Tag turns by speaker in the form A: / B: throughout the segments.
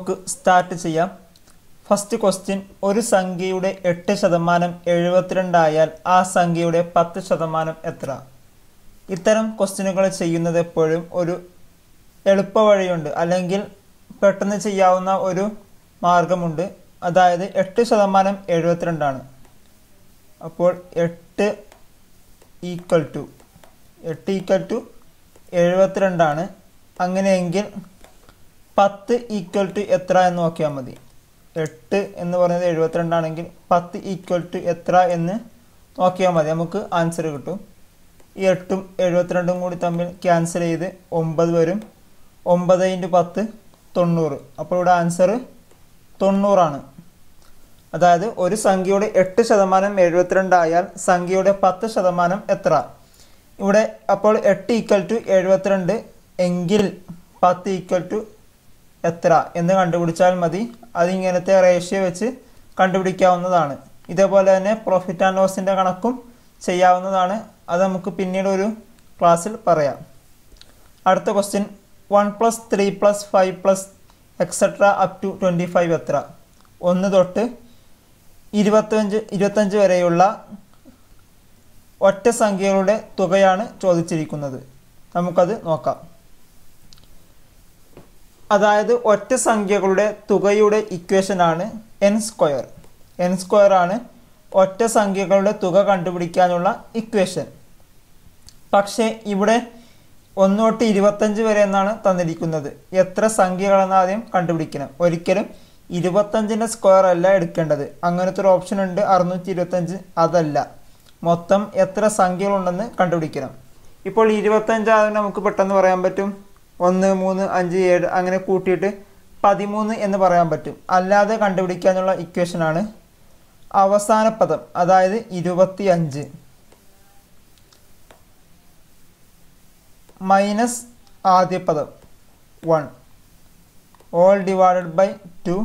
A: നമുക്ക് സ്റ്റാർട്ട് ചെയ്യാം first question ഒരു സംഖ്യയുടെ എട്ട് ശതമാനം എഴുപത്തിരണ്ടായാൽ ആ സംഖ്യയുടെ പത്ത് ശതമാനം എത്ര ഇത്തരം ക്വസ്റ്റ്യനുകൾ ചെയ്യുന്നത് എപ്പോഴും ഒരു എളുപ്പ വഴിയുണ്ട് അല്ലെങ്കിൽ പെട്ടെന്ന് ചെയ്യാവുന്ന ഒരു മാർഗമുണ്ട് അതായത് എട്ട് ശതമാനം എഴുപത്തിരണ്ടാണ് അപ്പോൾ എട്ട് ഈക്വൽ ടു എട്ട് ഈക്വൽ ടു എഴുപത്തിരണ്ടാണ് അങ്ങനെയെങ്കിൽ പത്ത് ഈക്വൽ ടു എത്ര എന്ന് നോക്കിയാൽ മതി എട്ട് എന്ന് പറയുന്നത് എഴുപത്തിരണ്ടാണെങ്കിൽ പത്ത് ഈക്വൽ ടു എത്ര എന്ന് നോക്കിയാൽ മതി നമുക്ക് ആൻസർ കിട്ടും ഈ എട്ടും എഴുപത്തിരണ്ടും കൂടി തമ്മിൽ ക്യാൻസൽ ചെയ്ത് ഒമ്പത് വരും ഒമ്പത് ഇൻറ്റു പത്ത് തൊണ്ണൂറ് അപ്പോൾ ഇവിടെ ആൻസർ തൊണ്ണൂറാണ് അതായത് ഒരു സംഖ്യയുടെ എട്ട് ശതമാനം എഴുപത്തിരണ്ടായാൽ സംഖ്യയുടെ പത്ത് ശതമാനം എത്ര ഇവിടെ അപ്പോൾ എട്ട് ഈക്വൽ ടു എഴുപത്തിരണ്ട് എങ്കിൽ പത്ത് ഈക്വൽ ടു എത്ര എന്ന് കണ്ടുപിടിച്ചാൽ മതി അതിങ്ങനത്തെ റേഷ്യോ വെച്ച് കണ്ടുപിടിക്കാവുന്നതാണ് ഇതേപോലെ തന്നെ പ്രോഫിറ്റ് ആൻഡ് ലോസിൻ്റെ കണക്കും ചെയ്യാവുന്നതാണ് അത് നമുക്ക് പിന്നീട് ഒരു ക്ലാസ്സിൽ പറയാം അടുത്ത question one plus three plus five plus etcetera up to twenty five എത്ര ഒന്ന് തൊട്ട് ഇരുപത്തഞ്ച് ഇരുപത്തഞ്ച് വരെയുള്ള ഒറ്റ സംഖ്യകളുടെ തുകയാണ് ചോദിച്ചിരിക്കുന്നത് നമുക്കത് നോക്കാം അതായത് ഒറ്റ സംഖ്യകളുടെ തുകയുടെ ഇക്വേഷനാണ് എൻ സ്ക്വയർ എൻ സ്ക്വയർ ആണ് ഒറ്റ സംഖ്യകളുടെ തുക കണ്ടുപിടിക്കാനുള്ള ഇക്വേഷൻ പക്ഷേ ഇവിടെ ഒന്ന് തൊട്ട് ഇരുപത്തഞ്ച് വരെ എന്നാണ് തന്നിരിക്കുന്നത് എത്ര സംഖ്യകളെന്ന് ആദ്യം കണ്ടുപിടിക്കണം ഒരിക്കലും ഇരുപത്തഞ്ചിൻ്റെ സ്ക്വയർ അല്ല എടുക്കേണ്ടത് അങ്ങനത്തെ ഒരു ഓപ്ഷൻ ഉണ്ട് അറുന്നൂറ്റി ഇരുപത്തഞ്ച് അതല്ല മൊത്തം എത്ര സംഖ്യകളുണ്ടെന്ന് കണ്ടുപിടിക്കണം ഇപ്പോൾ ഇരുപത്തഞ്ചാകുമ്പോൾ നമുക്ക് പെട്ടെന്ന് പറയാൻ പറ്റും ഒന്ന് മൂന്ന് അഞ്ച് ഏഴ് അങ്ങനെ കൂട്ടിയിട്ട് പതിമൂന്ന് എന്ന് പറയാൻ പറ്റും അല്ലാതെ കണ്ടുപിടിക്കാനുള്ള ഇക്വേഷനാണ് അവസാന പദം അതായത് ഇരുപത്തി അഞ്ച് മൈനസ് ആദ്യ പദം one all divided by two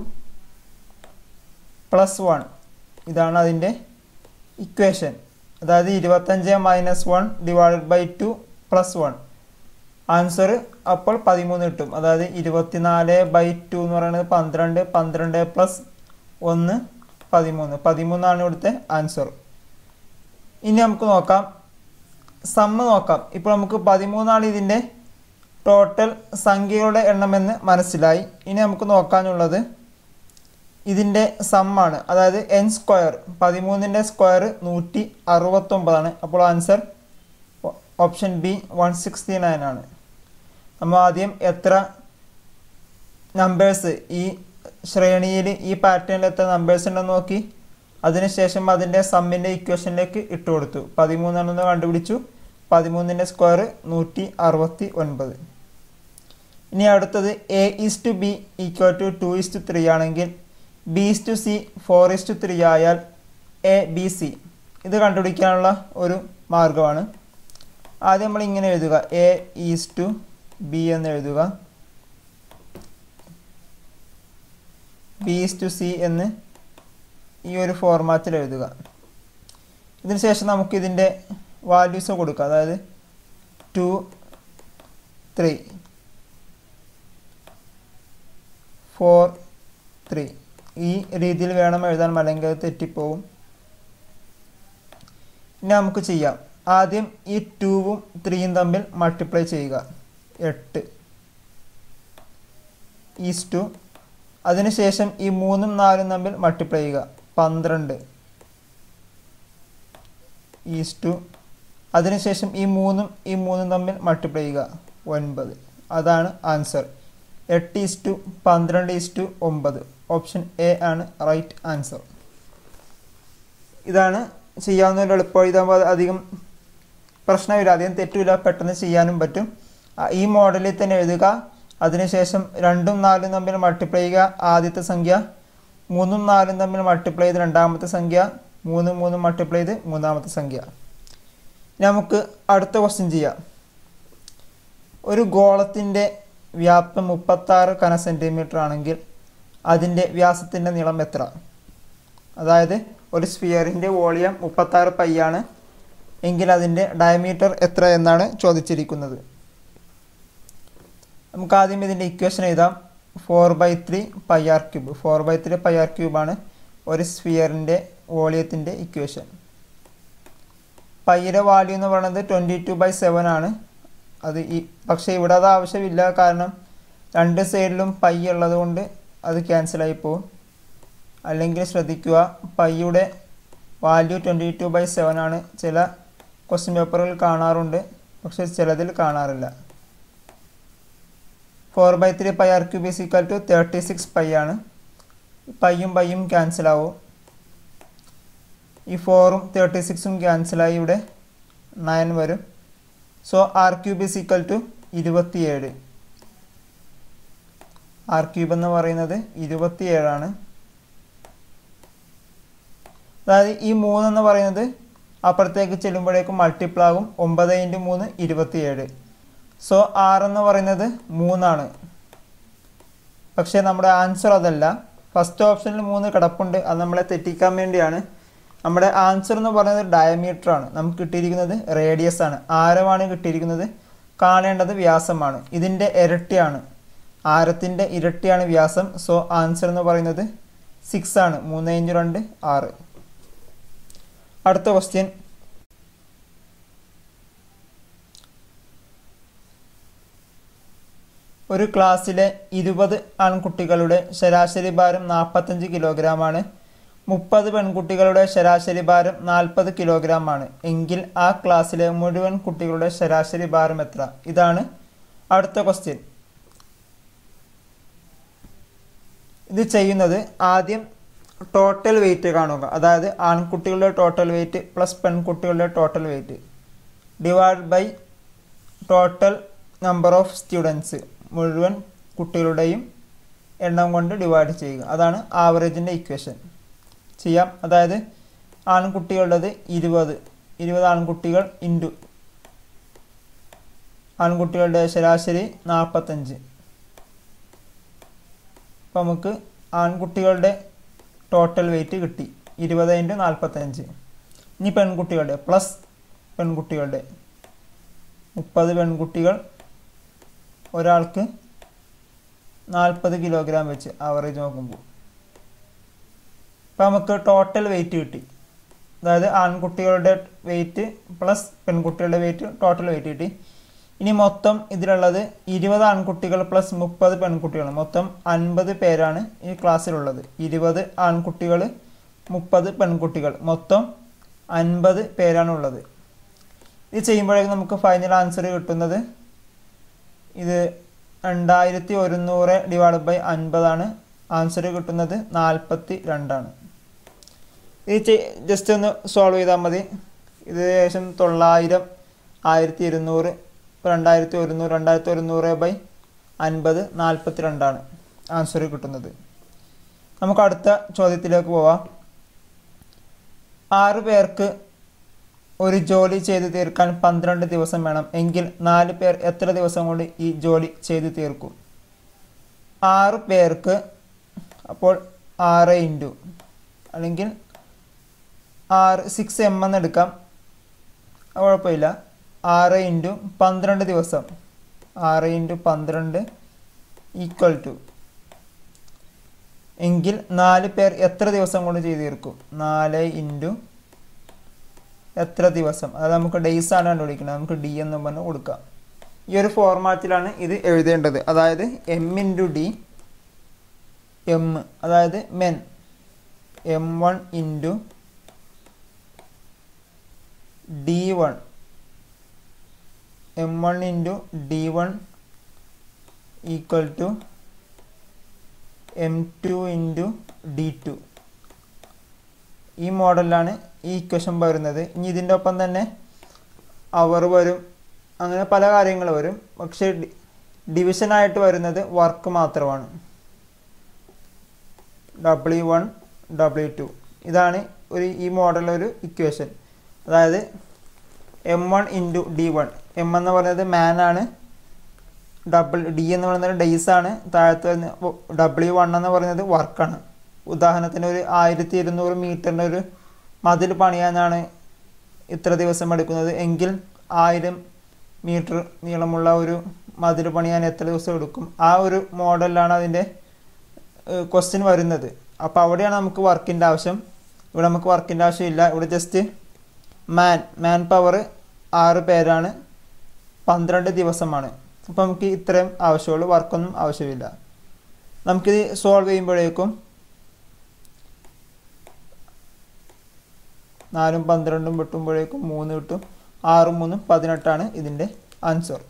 A: plus one ഇതാണ് അതിൻ്റെ ഇക്വേഷൻ അതായത് ഇരുപത്തഞ്ച് minus one divided by two plus one answer അപ്പോൾ പതിമൂന്ന് കിട്ടും അതായത് ഇരുപത്തിനാല് ബൈ ടു എന്ന് പറയുന്നത് പന്ത്രണ്ട് പന്ത്രണ്ട് പ്ലസ് ഒന്ന് പതിമൂന്ന് പതിമൂന്നാണ് ഇവിടുത്തെ ആൻസർ ഇനി നമുക്ക് നോക്കാം സമ്മ് നോക്കാം ഇപ്പോൾ നമുക്ക് പതിമൂന്നാണ് ഇതിൻ്റെ ടോട്ടൽ സംഖ്യകളുടെ എണ്ണമെന്ന് മനസ്സിലായി ഇനി നമുക്ക് നോക്കാനുള്ളത് ഇതിൻ്റെ സമ്മാണ് അതായത് എൻ സ്ക്വയർ പതിമൂന്നിൻ്റെ സ്ക്വയർ നൂറ്റി അറുപത്തൊമ്പതാണ് അപ്പോൾ answer option B one sixty nine ആണ് നമ്മൾ ആദ്യം എത്ര നമ്പേഴ്സ് ഈ ശ്രേണിയിൽ ഈ പാറ്റേണിൽ എത്ര നമ്പേഴ്സ് ഉണ്ടെന്ന് നോക്കി അതിനുശേഷം അതിൻ്റെ സമ്മിൻ്റെ ഇക്വേഷനിലേക്ക് ഇട്ട് കൊടുത്തു പതിമൂന്നെണ്ണെന്ന് കണ്ടുപിടിച്ചു പതിമൂന്നിൻ്റെ സ്ക്വയർ നൂറ്റി അറുപത്തി ഒൻപത് ഇനി അടുത്തത് A is to B equal to two is to three ആണെങ്കിൽ B is to C four is to three ആയാൽ എ ബി സി ഇത് കണ്ടുപിടിക്കാനുള്ള ഒരു മാർഗമാണ് ആദ്യം നമ്മൾ ഇങ്ങനെ എഴുതുക എ ഈസ് ടു ബി എന്ന് എഴുതുക ബി ഈസ് ടു സി എന്ന് ഈ ഒരു ഫോർമാറ്റിൽ എഴുതുക ഇതിന് ശേഷം നമുക്ക് ഇതിൻ്റെ വാല്യൂസ് കൊടുക്കുക അതായത് ടു ത്രീ ഫോർ ത്രീ ഈ രീതിയിൽ വേണം എഴുതാൻ അല്ലെങ്കിൽ അത് തെറ്റിപ്പോവും ഇനി നമുക്ക് ചെയ്യാം ആദ്യം ഈ ടൂവും ത്രീയും തമ്മിൽ മൾട്ടിപ്ലൈ ചെയ്യുക എട്ട് ഈസ് ടു അതിനുശേഷം ഈ മൂന്നും നാലും തമ്മിൽ മൾട്ടിപ്ലൈ ചെയ്യുക പന്ത്രണ്ട് ഈസ് ടു അതിനുശേഷം ഈ മൂന്നും ഈ മൂന്നും തമ്മിൽ മൾട്ടിപ്ലൈ ചെയ്യുക ഒൻപത് അതാണ് ആൻസർ എട്ട് ഈസ് ടു പന്ത്രണ്ട് ഈസ് ടു ഒമ്പത് ഓപ്ഷൻ എ ആണ് റൈറ്റ് ആൻസർ ഇതാണ് ചെയ്യാവുന്ന ഒരു എളുപ്പം ഇതാകുമ്പോൾ അധികം പ്രശ്നമില്ല അധികം തെറ്റില്ല പെട്ടെന്ന് ചെയ്യാനും പറ്റും ഈ മോഡലിൽ തന്നെ എഴുതുക അതിനുശേഷം രണ്ടും നാലും തമ്മിൽ മൾട്ടിപ്ലൈ ചെയ്യുക ആദ്യത്തെ സംഖ്യ മൂന്നും നാലും തമ്മിൽ മൾട്ടിപ്ലൈ ചെയ്ത് രണ്ടാമത്തെ സംഖ്യ മൂന്നും മൂന്നും മൾട്ടിപ്ലൈ ചെയ്ത് മൂന്നാമത്തെ സംഖ്യ നമുക്ക് അടുത്ത ക്വസ്റ്റ്യൻ ചെയ്യാം ഒരു ഗോളത്തിൻ്റെ വ്യാപ്തം മുപ്പത്താറ് കന സെൻറ്റിമീറ്റർ ആണെങ്കിൽ അതിൻ്റെ വ്യാസത്തിൻ്റെ നീളം എത്ര അതായത് ഒരു സ്ഫിയറിൻ്റെ വോളിയം മുപ്പത്താറ് പൈയാണ് എങ്കിൽ അതിൻ്റെ ഡയമീറ്റർ എത്ര എന്നാണ് ചോദിച്ചിരിക്കുന്നത് നമുക്ക് ആദ്യം ഇതിൻ്റെ ഇക്വേഷൻ എഴുതാം four by three pi r cube four by three pi r ക്യൂബാണ് ഒരു സ്ഫിയറിൻ്റെ വോളിയത്തിൻ്റെ ഇക്വേഷൻ പൈയുടെ വാല്യൂ എന്ന് പറയുന്നത് ട്വൻറ്റി ടു ബൈ സെവൻ ആണ് അത് ഈ പക്ഷേ ഇവിടെ അത് ആവശ്യമില്ല കാരണം രണ്ട് സൈഡിലും പൈ ഉള്ളത് കൊണ്ട് അത് ക്യാൻസലായി പോകും അല്ലെങ്കിൽ ശ്രദ്ധിക്കുക പൈയുടെ value twenty two by seven ആണ് ചില ക്വസ്റ്റ്യൻ പേപ്പറുകൾ കാണാറുണ്ട് പക്ഷേ ചിലതിൽ കാണാറില്ല four by three pi r cube is equal to thirty six pi ആണ് പൈയും പൈയും ക്യാൻസലാവും ഈ ഫോറും തേർട്ടി സിക്സും ക്യാൻസലായി ഇവിടെ നയൻ വരും so r cube is equal to ഇരുപത്തിയേഴ് ആർ ക്യൂബ് എന്ന് പറയുന്നത് ഇരുപത്തിയേഴാണ് അതായത് ഈ മൂന്നെന്ന് പറയുന്നത് അപ്പുറത്തേക്ക് ചെല്ലുമ്പോഴേക്കും മൾട്ടിപ്പിൾ ആകും ഒമ്പത് ഇൻറ്റു മൂന്ന് ഇരുപത്തിയേഴ് സോ ആർ എന്ന് പറയുന്നത് മൂന്നാണ് പക്ഷേ നമ്മുടെ ആൻസർ അതല്ല ഫസ്റ്റ് ഓപ്ഷനിൽ മൂന്ന് കിടപ്പുണ്ട് അത് നമ്മളെ തെറ്റിക്കാൻ വേണ്ടിയാണ് നമ്മുടെ ആൻസർ എന്ന് പറയുന്നത് ഡയമീറ്റർ ആണ് നമുക്ക് കിട്ടിയിരിക്കുന്നത് റേഡിയസ് ആണ് ആരമാണ് കിട്ടിയിരിക്കുന്നത് കാണേണ്ടത് വ്യാസമാണ് ഇതിൻ്റെ ഇരട്ടിയാണ് ആരത്തിൻ്റെ ഇരട്ടിയാണ് വ്യാസം സോ ആൻസർ എന്ന് പറയുന്നത് സിക്സ് ആണ് മൂന്ന് ഇഞ്ച് രണ്ട് ആറ് അടുത്ത ക്വസ്റ്റ്യൻ ഒരു ക്ലാസ്സിലെ ഇരുപത് ആൺകുട്ടികളുടെ ശരാശരി ഭാരം നാൽപ്പത്തഞ്ച് കിലോഗ്രാമാണ് മുപ്പത് പെൺകുട്ടികളുടെ ശരാശരി ഭാരം നാൽപ്പത് കിലോഗ്രാമാണ് എങ്കിൽ ആ ക്ലാസ്സിലെ മുഴുവൻ കുട്ടികളുടെ ശരാശരി ഭാരം എത്ര ഇതാണ് അടുത്ത ക്വസ്റ്റ്യൻ ഇത് ചെയ്യുന്നത് ആദ്യം ടോട്ടൽ വെയിറ്റ് കാണുക അതായത് ആൺകുട്ടികളുടെ ടോട്ടൽ വെയിറ്റ് പ്ലസ് പെൺകുട്ടികളുടെ total weight divide by total number of students മുഴുവൻ കുട്ടികളുടെയും എണ്ണം കൊണ്ട് ഡിവൈഡ് ചെയ്യുക അതാണ് ആവറേജിൻ്റെ ഇക്വേഷൻ ചെയ്യാം അതായത് ആൺകുട്ടികളുടേത് ഇരുപത് ഇരുപത് ആൺകുട്ടികൾ ഇൻറ്റു ആൺകുട്ടികളുടെ ശരാശരി നാൽപ്പത്തഞ്ച് അപ്പോൾ നമുക്ക് ആൺകുട്ടികളുടെ ടോട്ടൽ വെയിറ്റ് കിട്ടി ഇരുപത് ഇൻറ്റു നാൽപ്പത്തഞ്ച് ഇനി പെൺകുട്ടികളുടെ പ്ലസ് പെൺകുട്ടികളുടെ മുപ്പത് പെൺകുട്ടികൾ ഒരാൾക്ക് നാൽപ്പത് കിലോഗ്രാം വെച്ച് ആവറേജ് നോക്കുമ്പോൾ അപ്പോൾ നമുക്ക് ടോട്ടൽ വെയിറ്റ് കിട്ടി അതായത് ആൺകുട്ടികളുടെ വെയിറ്റ് പ്ലസ് പെൺകുട്ടികളുടെ വെയിറ്റ് ടോട്ടൽ വെയിറ്റ് കിട്ടി ഇനി മൊത്തം ഇതിലുള്ളത് ഇരുപത് ആൺകുട്ടികൾ പ്ലസ് മുപ്പത് പെൺകുട്ടികൾ മൊത്തം അൻപത് പേരാണ് ഈ ക്ലാസ്സിലുള്ളത് ഇരുപത് ആൺകുട്ടികൾ മുപ്പത് പെൺകുട്ടികൾ മൊത്തം അൻപത് പേരാണ് ഉള്ളത് ഇത് ചെയ്യുമ്പോഴേക്കും നമുക്ക് ഫൈനൽ ആൻസർ കിട്ടുന്നത് ഇത് രണ്ടായിരത്തി ഒരുന്നൂറ് ഡിവൈഡ് ബൈ അൻപതാണ് ആൻസർ കിട്ടുന്നത് നാൽപ്പത്തി രണ്ടാണ് ഇത് ജസ്റ്റ് ഒന്ന് സോൾവ് ചെയ്താൽ മതി ഇത് ഏകദേശം തൊള്ളായിരം ആയിരത്തി ഇരുന്നൂറ് രണ്ടായിരത്തി ഒരുന്നൂറ് രണ്ടായിരത്തി ഒരുന്നൂറ് ബൈ അൻപത് നാൽപ്പത്തി രണ്ടാണ് ആൻസർ കിട്ടുന്നത് നമുക്ക് അടുത്ത ചോദ്യത്തിലേക്ക് പോവാം ആറ് പേർക്ക് ഒരു ജോലി ചെയ്തു തീർക്കാൻ പന്ത്രണ്ട് ദിവസം വേണം എങ്കിൽ നാല് പേർ എത്ര ദിവസം കൊണ്ട് ഈ ജോലി ചെയ്തു തീർക്കും ആറ് പേർക്ക് അപ്പോൾ ആറ് ഇൻറ്റു അല്ലെങ്കിൽ ആറ് സിക്സ് എം എന്ന് എടുക്കാം അത് കുഴപ്പമില്ല ആറ് ഇൻറ്റു പന്ത്രണ്ട് ദിവസം ആറ് ഇൻറ്റു പന്ത്രണ്ട് ഈക്വൽ ടു എങ്കിൽ നാല് പേർ എത്ര ദിവസം കൊണ്ട് ചെയ്തു തീർക്കും നാല് ഇൻറ്റു എത്ര ദിവസം അത് നമുക്ക് ഡേയ്സ് ആണ് കണ്ടുപിടിക്കുന്നത് നമുക്ക് ഡി എന്ന് പറഞ്ഞ് കൊടുക്കാം ഈ ഒരു ഫോർമാറ്റിലാണ് ഇത് എഴുതേണ്ടത് അതായത് എം ഇൻറ്റു ഡി എം അതായത് men M one into D one M one into D one equal to M two into D two ഈ മോഡലിലാണ് ഈ ഇക്വേഷൻ വരുന്നത് ഇനി ഇതിൻ്റെ ഒപ്പം തന്നെ അവർ വരും അങ്ങനെ പല കാര്യങ്ങൾ വരും പക്ഷേ ഡിവിഷനായിട്ട് വരുന്നത് വർക്ക് മാത്രമാണ് ഡബ്ല്യു വൺ ഡബ്ല്യു ടു ഇതാണ് ഒരു ഈ മോഡലൊരു ഇക്വേഷൻ അതായത് M one into D one M എന്ന് പറയുന്നത് മാൻ ആണ് ഡബിൾ ഡി എന്ന് പറയുന്നത് ഡേയ്സ് ആണ് താഴത്തെ ഡബ്ല്യു വൺ എന്ന് പറയുന്നത് വർക്കാണ് ഉദാഹരണത്തിന് ഒരു ആയിരത്തി ഇരുന്നൂറ് മീറ്ററിൻ്റെ ഒരു മതിൽ പണിയാനാണ് ഇത്ര ദിവസം എടുക്കുന്നത് എങ്കിൽ ആയിരം മീറ്റർ നീളമുള്ള ഒരു മതിൽ പണിയാൻ എത്ര ദിവസം എടുക്കും ആ ഒരു മോഡലിലാണ് അതിൻ്റെ ക്വസ്റ്റ്യൻ വരുന്നത് അപ്പോൾ അവിടെയാണ് നമുക്ക് വർക്കിൻ്റെ ആവശ്യം ഇവിടെ നമുക്ക് വർക്കിൻ്റെ ആവശ്യമില്ല ഇവിടെ ജസ്റ്റ് മാൻ മാൻ പവർ ആറ് പേരാണ് പന്ത്രണ്ട് ദിവസമാണ് അപ്പോൾ നമുക്ക് ഇത്രയും ആവശ്യമുള്ളൂ വർക്കൊന്നും ആവശ്യമില്ല നമുക്കിത് സോൾവ് ചെയ്യുമ്പോഴേക്കും നാലും പന്ത്രണ്ടും വെട്ടുമ്പോഴേക്കും മൂന്ന് കിട്ടും ആറും മൂന്നും പതിനെട്ടാണ് ഇതിൻ്റെ ആൻസർ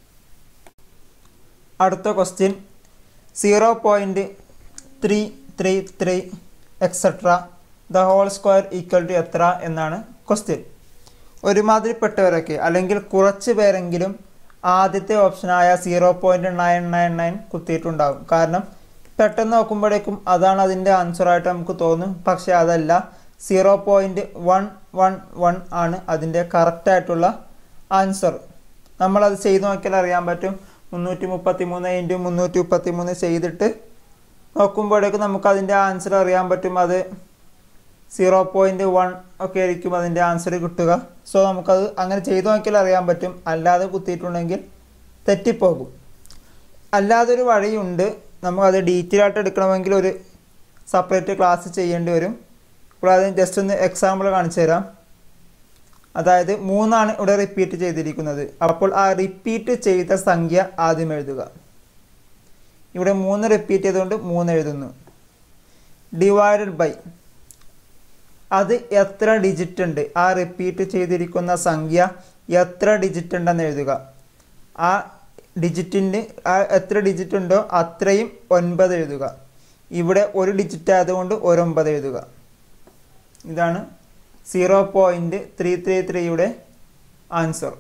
A: അടുത്ത question zero point three three three etcetera the whole square equal to എത്ര എന്നാണ് ക്വസ്റ്റ്യൻ ഒരുമാതിരിപ്പെട്ടവരൊക്കെ അല്ലെങ്കിൽ കുറച്ച് പേരെങ്കിലും ആദ്യത്തെ ഓപ്ഷനായ zero point nine nine nine കുത്തിയിട്ടുണ്ടാകും കാരണം പെട്ടെന്ന് നോക്കുമ്പോഴേക്കും അതാണ് അതിൻ്റെ ആൻസറായിട്ട് നമുക്ക് തോന്നും പക്ഷേ അതല്ല zero point one one one ആണ് അതിൻ്റെ കറക്റ്റായിട്ടുള്ള ആൻസർ നമ്മളത് ചെയ്ത് നോക്കിയാൽ അറിയാൻ പറ്റും മുന്നൂറ്റി മുപ്പത്തി മൂന്ന് ഇൻറ്റു മുന്നൂറ്റി മുപ്പത്തി മൂന്ന് ചെയ്തിട്ട് നോക്കുമ്പോഴേക്കും നമുക്ക് അതിൻ്റെ ആൻസർ അറിയാൻ പറ്റും അത് സീറോ പോയിൻറ്റ് വൺ ഒക്കെ ആയിരിക്കും അതിൻ്റെ ആൻസർ കിട്ടുക സോ നമുക്കത് അങ്ങനെ ചെയ്തു നോക്കിയാൽ അറിയാൻ പറ്റും അല്ലാതെ കുത്തിയിട്ടുണ്ടെങ്കിൽ തെറ്റിപ്പോകും അല്ലാതൊരു വഴിയുണ്ട് നമുക്കത് ഡീറ്റെയിൽ ആയിട്ട് എടുക്കണമെങ്കിൽ ഒരു സെപ്പറേറ്റ് ക്ലാസ് ചെയ്യേണ്ടി വരും ഇവിടെ അത് ജസ്റ്റ് ഒന്ന് എക്സാമ്പിൾ കാണിച്ചു തരാം അതായത് മൂന്നാണ് ഇവിടെ റിപ്പീറ്റ് ചെയ്തിരിക്കുന്നത് അപ്പോൾ ആ റിപ്പീറ്റ് ചെയ്ത സംഖ്യ ആദ്യം എഴുതുക ഇവിടെ മൂന്ന് റിപ്പീറ്റ് ചെയ്തുകൊണ്ട് മൂന്ന് എഴുതുന്നു ഡിവൈഡഡ് ബൈ അത് എത്ര ഡിജിറ്റ് ഉണ്ട് ആ റിപ്പീറ്റ് ചെയ്തിരിക്കുന്ന സംഖ്യ എത്ര ഡിജിറ്റ് ഉണ്ടെന്ന് എഴുതുക ആ ഡിജിറ്റിൻ്റെ ആ എത്ര ഡിജിറ്റ് ഉണ്ടോ അത്രയും ഒൻപത് എഴുതുക ഇവിടെ ഒരു ഡിജിറ്റ് ആയതുകൊണ്ട് ഒരു ഒമ്പത് എഴുതുക ഇതാണ് സീറോ പോയിൻറ്റ് ത്രീ ത്രീ ത്രീയുടെ ആൻസർ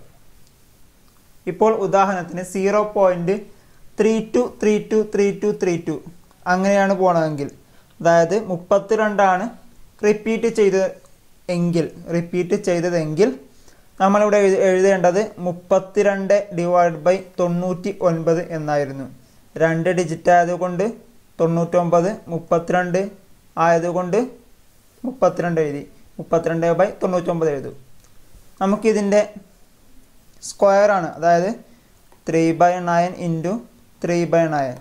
A: ഇപ്പോൾ ഉദാഹരണത്തിന് zero point three two three two three two three two അങ്ങനെയാണ് പോകണമെങ്കിൽ അതായത് മുപ്പത്തിരണ്ടാണ് റിപ്പീറ്റ് ചെയ്ത് എങ്കിൽ റിപ്പീറ്റ് ചെയ്തതെങ്കിൽ നമ്മളിവിടെ എഴുത എഴുതേണ്ടത് മുപ്പത്തിരണ്ട് ഡിവൈഡ് ബൈ തൊണ്ണൂറ്റി ഒൻപത് എന്നായിരുന്നു രണ്ട് ഡിജിറ്റ് ആയതുകൊണ്ട് തൊണ്ണൂറ്റൊമ്പത് മുപ്പത്തിരണ്ട് ആയതുകൊണ്ട് മുപ്പത്തിരണ്ട് എഴുതി മുപ്പത്തിരണ്ട് ബൈ തൊണ്ണൂറ്റൊമ്പത് എഴുതും നമുക്കിതിൻ്റെ സ്ക്വയറാണ് അതായത് three by nine into three by nine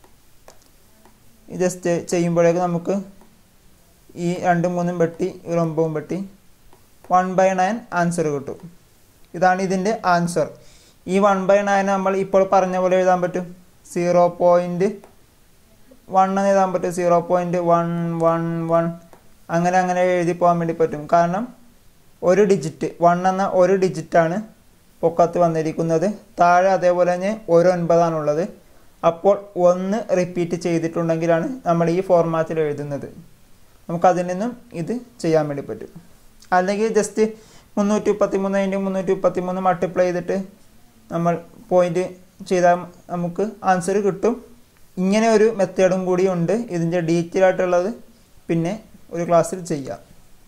A: just ചെയ്യുമ്പോഴേക്ക് നമുക്ക് ഈ രണ്ടും മൂന്നും വെട്ടി ഒരു ഒമ്പതും വെട്ടി വൺ ബൈ നയൻ ആൻസർ കിട്ടും ഇതാണ് ഇതിൻ്റെ ആൻസർ ഈ വൺ ബൈ നയൻ നമ്മൾ ഇപ്പോൾ പറഞ്ഞ പോലെ എഴുതാൻ പറ്റും സീറോ പോയിൻറ്റ് വൺ എന്ന് എഴുതാൻ പറ്റും zero point one one one അങ്ങനെ അങ്ങനെ എഴുതി പോകാൻ വേണ്ടി പറ്റും കാരണം ഒരു ഡിജിറ്റ് വൺ എന്ന ഒരു ഡിജിറ്റാണ് പൊക്കത്ത് വന്നിരിക്കുന്നത് താഴെ അതേപോലെ തന്നെ ഒരു ഒൻപതാണുള്ളത് അപ്പോൾ ഒന്ന് റിപ്പീറ്റ് ചെയ്തിട്ടുണ്ടെങ്കിലാണ് നമ്മൾ ഈ ഫോർമാറ്റിൽ എഴുതുന്നത് നമുക്കതിൽ നിന്നും ഇത് ചെയ്യാൻ വേണ്ടി പറ്റും അല്ലെങ്കിൽ ജസ്റ്റ് മുന്നൂറ്റി മുപ്പത്തി മൂന്ന് ഇൻറ്റു മുന്നൂറ്റി മുപ്പത്തി മൂന്ന് മൾട്ടിപ്ലൈ ചെയ്തിട്ട് നമ്മൾ പോയിന്റ് ചെയ്താൽ നമുക്ക് ആൻസർ കിട്ടും ഇങ്ങനെ ഒരു മെത്തേഡും കൂടി ഉണ്ട് ഇതിൻ്റെ ഡീറ്റെയിൽ ആയിട്ടുള്ളത് പിന്നെ ഒരു ക്ലാസ്സിൽ ചെയ്യാം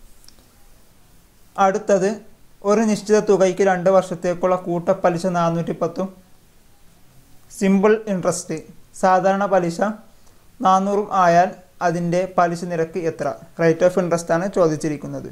A: അടുത്തത് ഒരു നിശ്ചിത തുകയ്ക്ക് രണ്ട് വർഷത്തേക്കുള്ള കൂട്ടപ്പലിശ നാനൂറ്റി പത്തും സിമ്പിൾ ഇൻട്രസ്റ്റ് സാധാരണ പലിശ നാനൂറും ആയാൽ അതിൻ്റെ പലിശ നിരക്ക് എത്ര റേറ്റ് ഓഫ് ഇൻട്രസ്റ്റ് ആണ് ചോദിച്ചിരിക്കുന്നത്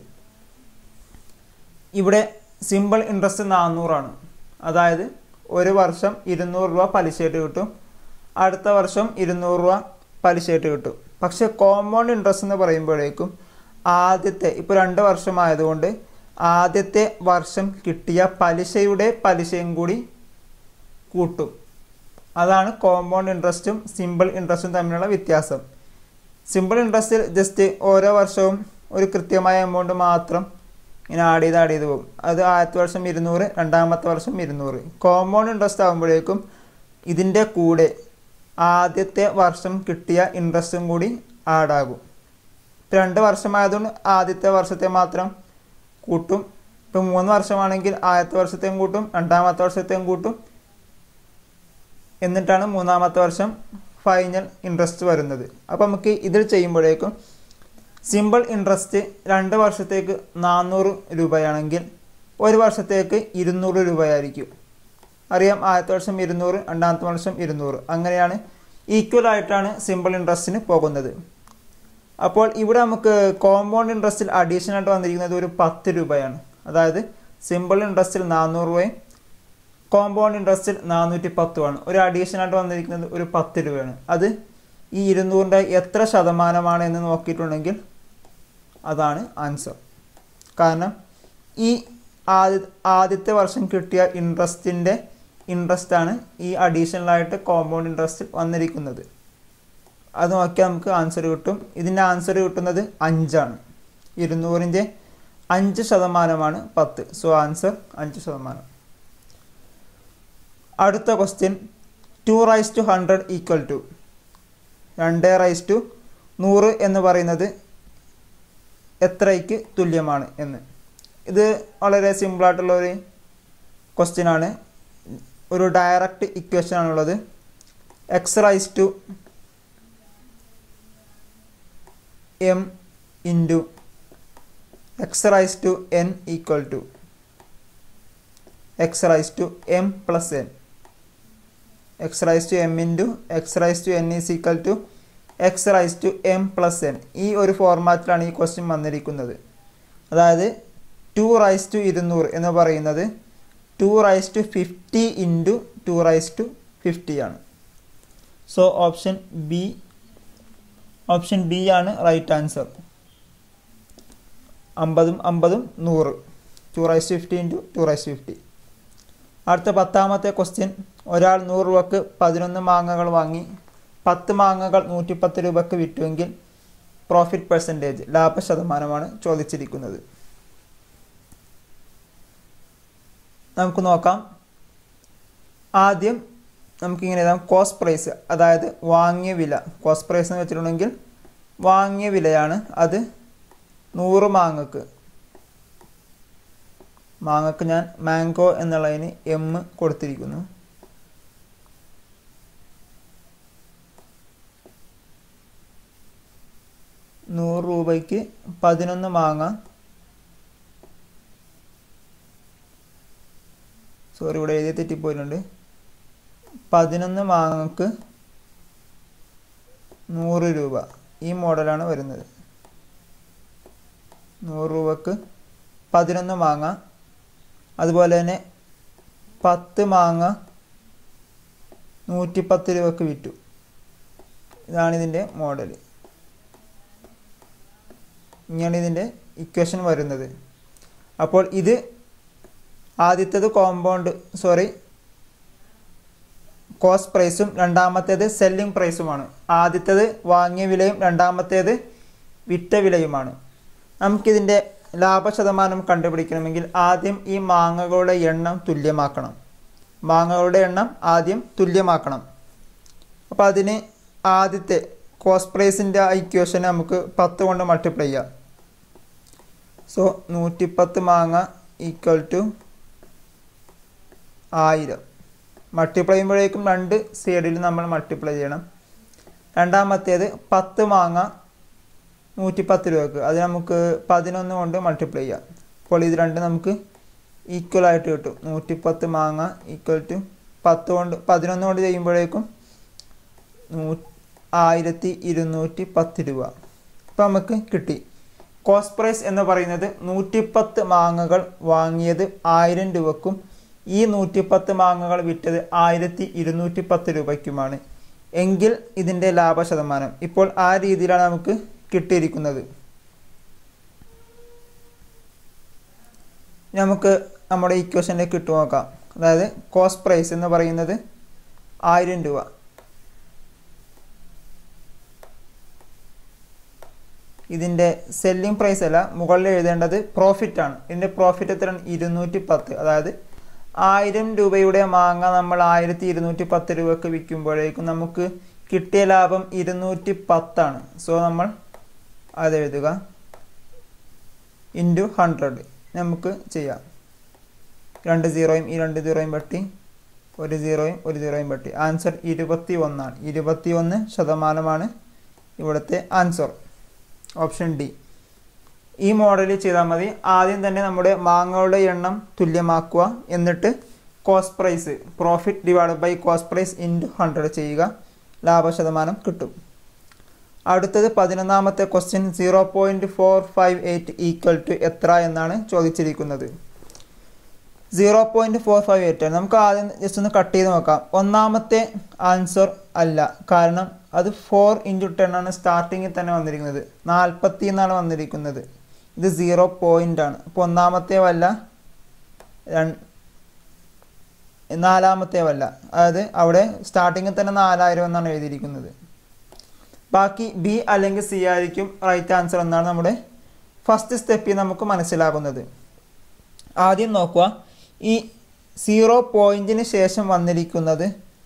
A: ഇവിടെ സിമ്പിൾ ഇൻട്രസ്റ്റ് നാനൂറാണ് അതായത് ഒരു വർഷം ഇരുന്നൂറ് രൂപ പലിശയായിട്ട് കിട്ടും അടുത്ത വർഷം ഇരുന്നൂറ് രൂപ പലിശയായിട്ട് കിട്ടും പക്ഷെ കോമ്പൗണ്ട് ഇൻട്രസ്റ്റ് എന്ന് പറയുമ്പോഴേക്കും ആദ്യത്തെ ഇപ്പോൾ രണ്ട് വർഷമായതുകൊണ്ട് ആദ്യത്തെ വർഷം കിട്ടിയ പലിശയുടെ പലിശയും കൂടി കൂട്ടും അതാണ് കോമ്പൗണ്ട് ഇൻട്രസ്റ്റും സിമ്പിൾ ഇൻട്രസ്റ്റും തമ്മിലുള്ള വ്യത്യാസം സിമ്പിൾ ഇൻട്രസ്റ്റിൽ ജസ്റ്റ് ഓരോ വർഷവും ഒരു കൃത്യമായ എമൗണ്ട് മാത്രം ഇങ്ങനെ ആഡ് ചെയ്ത് ആഡ് ചെയ്ത് പോകും അത് ആദ്യത്തെ വർഷം ഇരുന്നൂറ് രണ്ടാമത്തെ വർഷം ഇരുന്നൂറ് കോമ്പൗണ്ട് ഇൻട്രസ്റ്റ് ആകുമ്പോഴേക്കും ഇതിൻ്റെ കൂടെ ആദ്യത്തെ വർഷം കിട്ടിയ ഇൻട്രസ്റ്റും കൂടി ആഡാകും ഇപ്പം രണ്ട് വർഷമായതുകൊണ്ട് ആദ്യത്തെ വർഷത്തെ മാത്രം കൂട്ടും ഇപ്പം മൂന്ന് വർഷമാണെങ്കിൽ ആദ്യത്തെ വർഷത്തെയും കൂട്ടും രണ്ടാമത്തെ വർഷത്തെയും കൂട്ടും എന്നിട്ടാണ് മൂന്നാമത്തെ വർഷം ഫൈനൽ ഇൻട്രസ്റ്റ് വരുന്നത് അപ്പോൾ നമുക്ക് ഇതിൽ ചെയ്യുമ്പോഴേക്കും സിമ്പിൾ ഇൻട്രസ്റ്റ് രണ്ട് വർഷത്തേക്ക് നാനൂറ് രൂപയാണെങ്കിൽ ഒരു വർഷത്തേക്ക് ഇരുന്നൂറ് രൂപയായിരിക്കും അറിയാം ആദ്യത്തെ വർഷം ഇരുന്നൂറ് രണ്ടാമത്തെ വർഷം ഇരുന്നൂറ് അങ്ങനെയാണ് ഈക്വൽ ആയിട്ടാണ് സിമ്പിൾ ഇൻട്രസ്റ്റിന് പോകുന്നത് അപ്പോൾ ഇവിടെ നമുക്ക് കോമ്പൗണ്ട് ഇൻട്രസ്റ്റിൽ അഡീഷണൽ ആയിട്ട് വന്നിരിക്കുന്നത് ഒരു പത്ത് രൂപയാണ് അതായത് സിമ്പിൾ ഇൻട്രസ്റ്റിൽ നാനൂറ് രൂപയും കോമ്പൗണ്ട് ഇൻട്രസ്റ്റിൽ നാനൂറ്റി പത്തുമാണ് ഒരു അഡീഷണൽ ആയിട്ട് വന്നിരിക്കുന്നത് ഒരു പത്ത് രൂപയാണ് അത് ഈ ഇരുന്നൂറിൻ്റെ എത്ര ശതമാനമാണ് എന്ന് നോക്കിയിട്ടുണ്ടെങ്കിൽ അതാണ് ആൻസർ കാരണം ഈ ആദ്യ ആദ്യത്തെ വർഷം കിട്ടിയ ഇൻട്രസ്റ്റിൻ്റെ ഇൻട്രസ്റ്റാണ് ഈ അഡീഷണലായിട്ട് കോമ്പൗണ്ട് ഇൻട്രസ്റ്റ് വന്നിരിക്കുന്നത് അത് നോക്കിയാൽ നമുക്ക് ആൻസർ കിട്ടും ഇതിൻ്റെ ആൻസർ കിട്ടുന്നത് അഞ്ചാണ് ഇരുന്നൂറിൻ്റെ അഞ്ച് ശതമാനമാണ് പത്ത് സോ ആൻസർ അഞ്ച് ശതമാനം അടുത്ത question two raise to hundred equal to രണ്ട് റൈസ് ടു നൂറ് എന്ന് പറയുന്നത് എത്രയ്ക്ക് തുല്യമാണ് എന്ന് ഇത് വളരെ സിമ്പിളായിട്ടുള്ള ഒരു ക്വസ്റ്റ്യൻ ആണ് ഒരു ഡയറക്റ്റ് ഇക്വേഷൻ ആണുള്ളത് x raise to m into x raise to n equal to x raise to m plus n x raise to m into x raise to n is equal to x raise to m plus n ഈ ഒരു ഫോർമാറ്റിലാണ് ഈ question വന്നിരിക്കുന്നത് അതായത് to raise to ഇരുന്നൂറ് എന്ന് പറയുന്നത് two raise to fifty into two raise to fifty ആണ് so option B option B ആണ് റൈറ്റ് ആൻസർ അമ്പതും അമ്പതും നൂറ് two raise to fifty into two raise to fifty അടുത്ത പത്താമത്തെ ക്വസ്റ്റ്യൻ ഒരാൾ നൂറ് രൂപക്ക് പതിനൊന്ന് മാങ്ങകൾ വാങ്ങി പത്ത് മാങ്ങകൾ നൂറ്റിപ്പത്ത് രൂപക്ക് വിറ്റുവെങ്കിൽ പ്രോഫിറ്റ് പെർസെൻറ്റേജ് ലാഭ ശതമാനമാണ് ചോദിച്ചിരിക്കുന്നത് നമുക്ക് നോക്കാം ആദ്യം നമുക്കിങ്ങനെ എഴുതാം കോസ്റ്റ് പ്രൈസ് അതായത് വാങ്ങിയ വില കോസ്റ്റ് പ്രൈസ് എന്ന് വെച്ചിട്ടുണ്ടെങ്കിൽ വാങ്ങിയ വിലയാണ് അത് നൂറ് മാങ്ങക്ക് മാങ്ങക്ക് ഞാൻ മാംഗോ എന്നുള്ളതിന് എം കൊടുത്തിരിക്കുന്നു നൂറ് രൂപയ്ക്ക് പതിനൊന്ന് മാങ്ങ സോറി ഇവിടെ എഴുതി തെറ്റിപ്പോയിട്ടുണ്ട് പതിനൊന്ന് മാങ്ങക്ക് നൂറ് രൂപ ഈ മോഡലാണ് വരുന്നത് നൂറ് രൂപക്ക് പതിനൊന്ന് മാങ്ങ അതുപോലെ തന്നെ പത്ത് മാങ്ങ നൂറ്റിപ്പത്ത് രൂപക്ക് വിറ്റു ഇതാണ് ഇതിൻ്റെ മോഡൽ ഇങ്ങനെയാണ് ഇതിൻ്റെ ഇക്വേഷൻ വരുന്നത് അപ്പോൾ ഇത് ആദ്യത്തേത് കോമ്പൗണ്ട് സോറി കോസ്റ്റ് പ്രൈസും രണ്ടാമത്തേത് സെല്ലിംഗ് പ്രൈസുമാണ് ആദ്യത്തേത് വാങ്ങിയ വിലയും രണ്ടാമത്തേത് വിറ്റ വിലയുമാണ് നമുക്കിതിൻ്റെ ലാഭശതമാനം കണ്ടുപിടിക്കണമെങ്കിൽ ആദ്യം ഈ മാങ്ങകളുടെ എണ്ണം തുല്യമാക്കണം മാങ്ങകളുടെ എണ്ണം ആദ്യം തുല്യമാക്കണം അപ്പോൾ അതിന് ആദ്യത്തെ കോസ്റ്റ് പ്രൈസിൻ്റെ ഇക്വേഷൻ നമുക്ക് പത്ത് കൊണ്ട് മൾട്ടിപ്ലൈ ചെയ്യാം സോ നൂറ്റിപ്പത്ത് മാങ്ങ ഈക്വൽ ടു ആയിരം മൾട്ടിപ്ലൈ ചെയ്യുമ്പോഴേക്കും രണ്ട് സൈഡിൽ നമ്മൾ മൾട്ടിപ്ലൈ ചെയ്യണം രണ്ടാമത്തേത് പത്ത് മാങ്ങ നൂറ്റിപ്പത്ത് രൂപക്ക് അത് നമുക്ക് പതിനൊന്ന് കൊണ്ട് മൾട്ടിപ്ലൈ ചെയ്യാം അപ്പോൾ ഇത് രണ്ട് നമുക്ക് ഈക്വൽ ആയിട്ട് കിട്ടും നൂറ്റിപ്പത്ത് മാങ്ങ ഈക്വൽ ടു പത്ത് കൊണ്ട് പതിനൊന്ന് കൊണ്ട് ചെയ്യുമ്പോഴേക്കും നൂ ആയിരത്തി ഇരുന്നൂറ്റി പത്ത് രൂപ അപ്പോൾ നമുക്ക് കിട്ടി കോസ്റ്റ് പ്രൈസ് എന്ന് പറയുന്നത് നൂറ്റിപ്പത്ത് മാങ്ങകൾ വാങ്ങിയത് ആയിരം രൂപക്കും ഈ നൂറ്റിപ്പത്ത് മാങ്ങകൾ വിറ്റത് ആയിരത്തി ഇരുന്നൂറ്റി പത്ത് രൂപയ്ക്കുമാണ് എങ്കിൽ ഇതിൻ്റെ ലാഭശതമാനം ഇപ്പോൾ ആ രീതിയിലാണ് നമുക്ക് കിട്ടിയിരിക്കുന്നത് നമുക്ക് നമ്മുടെ ഇക്വേഷനിലേക്ക് ഇട്ടു നോക്കാം അതായത് കോസ്റ്റ് പ്രൈസ് എന്ന് പറയുന്നത് ആയിരം രൂപ ഇതിൻ്റെ സെല്ലിംഗ് പ്രൈസ് അല്ല മുകളിൽ എഴുതേണ്ടത് പ്രോഫിറ്റ് ആണ് ഇതിൻ്റെ പ്രോഫിറ്റ് എത്രയാണ് ഇരുന്നൂറ്റി പത്ത് അതായത് ആയിരം രൂപയുടെ മാങ്ങ നമ്മൾ ആയിരത്തി ഇരുന്നൂറ്റി പത്ത് രൂപക്ക് വിൽക്കുമ്പോഴേക്കും നമുക്ക് കിട്ടിയ ലാഭം ഇരുന്നൂറ്റി പത്താണ് സോ നമ്മൾ അത് എഴുതുക ഇൻറ്റു ഹൺഡ്രഡ് നമുക്ക് ചെയ്യാം രണ്ട് സീറോയും ഈ രണ്ട് സീറോയും വെട്ടി ഒരു സീറോയും ഒരു സീറോയും വെട്ടി ആൻസർ ഇരുപത്തി ഒന്നാണ് ഇരുപത്തി ഒന്ന് ശതമാനമാണ് ഇവിടുത്തെ ആൻസർ ഓപ്ഷൻ ഡി ഈ മോഡലിൽ ചെയ്താൽ മതി ആദ്യം തന്നെ നമ്മുടെ മാങ്ങകളുടെ എണ്ണം തുല്യമാക്കുക എന്നിട്ട് cost price profit divide by cost price into hundred ചെയ്യുക ലാഭശതമാനം കിട്ടും അടുത്തത് പതിനൊന്നാമത്തെ question zero point four five eight equal to എത്ര എന്നാണ് ചോദിച്ചിരിക്കുന്നത് zero point four five eight ആണ് നമുക്ക് ആദ്യം ജസ്റ്റ് ഒന്ന് കട്ട് ചെയ്ത് നോക്കാം ഒന്നാമത്തെ ആൻസർ അല്ല കാരണം അത് ഫോർ ഇൻറ്റു ടെൻ ആണ് സ്റ്റാർട്ടിങ്ങിൽ തന്നെ വന്നിരിക്കുന്നത് നാൽപ്പത്തി എന്നാണ് വന്നിരിക്കുന്നത് ഇത് സീറോ പോയിൻ്റ് ആണ് അപ്പോൾ ഒന്നാമത്തെ വല്ല നാലാമത്തെ വല്ല അതായത് അവിടെ സ്റ്റാർട്ടിങ്ങിൽ തന്നെ നാലായിരം എന്നാണ് എഴുതിയിരിക്കുന്നത് ബാക്കി ബി അല്ലെങ്കിൽ സി ആയിരിക്കും റൈറ്റ് ആൻസർ എന്നാണ് നമ്മുടെ ഫസ്റ്റ് സ്റ്റെപ്പിൽ നമുക്ക് മനസ്സിലാകുന്നത് ആദ്യം നോക്കുക ഈ സീറോ പോയിന്റിന് ശേഷം വന്നിരിക്കുന്നത്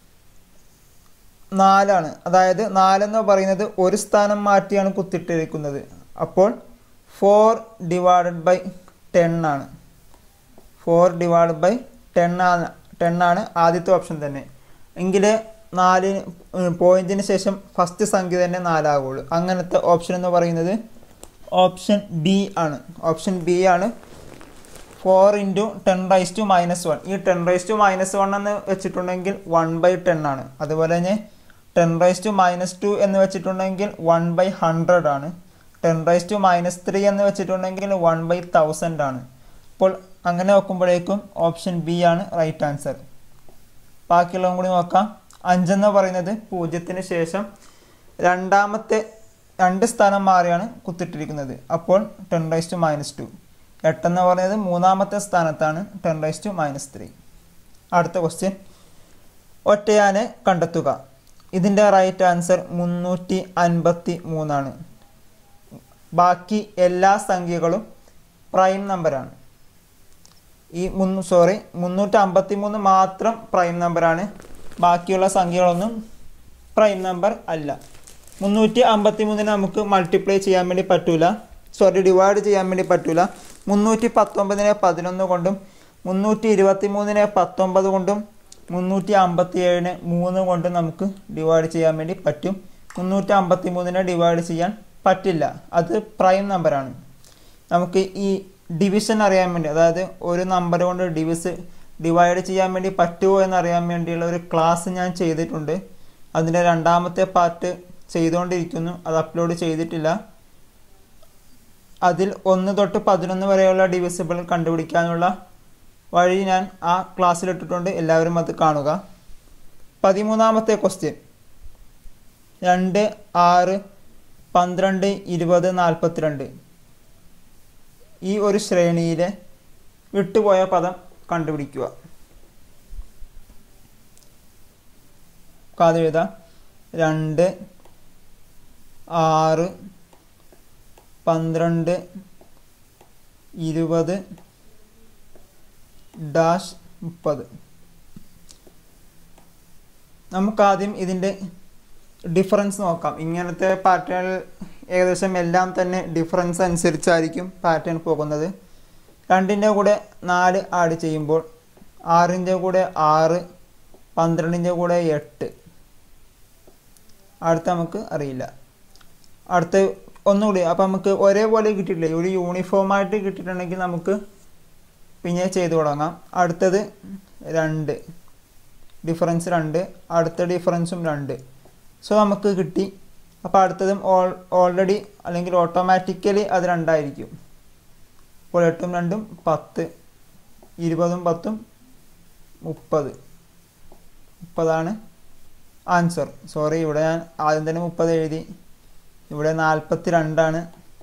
A: നാലാണ് അതായത് നാലെന്ന് പറയുന്നത് ഒരു സ്ഥാനം മാറ്റിയാണ് കുത്തിട്ടിരിക്കുന്നത് അപ്പോൾ ഫോർ ഡിവൈഡഡ് ബൈ ടെൻ ആണ് ഫോർ ഡിവൈഡ് ബൈ ടെൻ ആണ് ടെൻ ആണ് ആദ്യത്തെ ഓപ്ഷൻ തന്നെ എങ്കിൽ നാല് പോയിന്റിന് ശേഷം ഫസ്റ്റ് സംഖ്യ തന്നെ നാലാകുള്ളൂ അങ്ങനത്തെ ഓപ്ഷൻ എന്ന് പറയുന്നത് ഓപ്ഷൻ ബി ആണ് ഓപ്ഷൻ ബി ആണ് four into ten raise to minus one ഈ ten raise to minus one എന്ന് വെച്ചിട്ടുണ്ടെങ്കിൽ വൺ ബൈ ടെൻ ആണ് അതുപോലെ തന്നെ ten raise to minus two എന്ന് വെച്ചിട്ടുണ്ടെങ്കിൽ വൺ ബൈ ഹൺഡ്രഡ് ആണ് ten raise to minus three എന്ന് വെച്ചിട്ടുണ്ടെങ്കിൽ വൺ ബൈ തൗസൻഡ് ആണ് അപ്പോൾ അങ്ങനെ നോക്കുമ്പോഴേക്കും ഓപ്ഷൻ ബി ആണ് റൈറ്റ് ആൻസർ ബാക്കിയുള്ളതും കൂടി നോക്കാം അഞ്ചെന്ന് പറയുന്നത് പൂജ്യത്തിന് ശേഷം രണ്ടാമത്തെ രണ്ട് സ്ഥാനം മാറിയാണ് കുത്തിട്ടിരിക്കുന്നത് അപ്പോൾ ten raise to minus two എട്ടെന്ന് പറയുന്നത് മൂന്നാമത്തെ സ്ഥാനത്താണ് ten raise to minus three അടുത്ത ക്വസ്റ്റ്യൻ ഒറ്റയാനെ കണ്ടെത്തുക ഇതിൻ്റെ റൈറ്റ് ആൻസർ മുന്നൂറ്റി അൻപത്തി മൂന്നാണ് ബാക്കി എല്ലാ സംഖ്യകളും പ്രൈം നമ്പറാണ് ഈ മുന്നൂ സോറി മുന്നൂറ്റി അമ്പത്തി മൂന്ന് മാത്രം പ്രൈം നമ്പറാണ് ബാക്കിയുള്ള സംഖ്യകളൊന്നും പ്രൈം നമ്പർ അല്ല മുന്നൂറ്റി അമ്പത്തി മൂന്നിന് നമുക്ക് മൾട്ടിപ്ലൈ ചെയ്യാൻ വേണ്ടി പറ്റൂല സോറി ഡിവൈഡ് ചെയ്യാൻ വേണ്ടി പറ്റൂല മുന്നൂറ്റി പത്തൊമ്പതിനെ പതിനൊന്ന് കൊണ്ടും മുന്നൂറ്റി ഇരുപത്തി മൂന്നിനെ പത്തൊമ്പത് കൊണ്ടും മുന്നൂറ്റി അമ്പത്തി ഏഴിനെ മൂന്ന് കൊണ്ടും നമുക്ക് ഡിവൈഡ് ചെയ്യാൻ വേണ്ടി പറ്റും മുന്നൂറ്റി അമ്പത്തി മൂന്നിനെ ഡിവൈഡ് ചെയ്യാൻ പറ്റില്ല അത് പ്രൈം നമ്പറാണ് നമുക്ക് ഈ ഡിവിഷൻ അറിയാൻ വേണ്ടി അതായത് ഒരു നമ്പർ കൊണ്ട് ഡിവിസ് ഡിവൈഡ് ചെയ്യാൻ വേണ്ടി പറ്റുമോ എന്നറിയാൻ വേണ്ടിയുള്ള ഒരു ക്ലാസ് ഞാൻ ചെയ്തിട്ടുണ്ട് അതിൻ്റെ രണ്ടാമത്തെ പാർട്ട് ചെയ്തുകൊണ്ടിരിക്കുന്നു അത് അപ്ലോഡ് ചെയ്തിട്ടില്ല അതിൽ ഒന്ന് തൊട്ട് പതിനൊന്ന് വരെയുള്ള ഡിവിസിബിൾ കണ്ടുപിടിക്കാനുള്ള വഴി ഞാൻ ആ ക്ലാസ്സിലിട്ടിട്ടുണ്ട് എല്ലാവരും അത് കാണുക പതിമൂന്നാമത്തെ ക്വസ്റ്റ്യൻ രണ്ട് ആറ് പന്ത്രണ്ട് ഇരുപത് നാൽപ്പത്തിരണ്ട് ഈ ഒരു ശ്രേണിയിലെ വിട്ടുപോയ പദം കണ്ടുപിടിക്കുക കാത് എഴുതാം രണ്ട് ആറ് പന്ത്രണ്ട് ഇരുപത് ഡാഷ് മുപ്പത് നമുക്കാദ്യം ഇതിൻ്റെ ഡിഫറൻസ് നോക്കാം ഇങ്ങനത്തെ പാറ്റേൺ ഏകദേശം എല്ലാം തന്നെ ഡിഫറൻസ് അനുസരിച്ചായിരിക്കും പാറ്റേൺ പോകുന്നത് രണ്ടിൻ്റെ കൂടെ നാല് ആഡ് ചെയ്യുമ്പോൾ ആറിൻ്റെ കൂടെ ആറ് പന്ത്രണ്ടിൻ്റെ കൂടെ എട്ട് അടുത്ത നമുക്ക് അറിയില്ല അടുത്ത ഒന്നുകൂടി അപ്പം നമുക്ക് ഒരേപോലെ കിട്ടിയിട്ടില്ലേ ഒരു യൂണിഫോമായിട്ട് കിട്ടിയിട്ടുണ്ടെങ്കിൽ നമുക്ക് പിന്നെ ചെയ്തു തുടങ്ങാം അടുത്തത് രണ്ട് ഡിഫറൻസ് രണ്ട് അടുത്ത ഡിഫറൻസും രണ്ട് സോ നമുക്ക് കിട്ടി അപ്പോൾ അടുത്തതും ഓൾ ഓൾറെഡി അല്ലെങ്കിൽ ഓട്ടോമാറ്റിക്കലി അത് രണ്ടായിരിക്കും അപ്പോൾ എട്ടും രണ്ടും പത്ത് ഇരുപതും പത്തും മുപ്പത് മുപ്പതാണ് ആൻസർ സോറി ഇവിടെ ഞാൻ ആദ്യം തന്നെ മുപ്പത് എഴുതി ഇവിടെ നാൽപ്പത്തി രണ്ടാണ്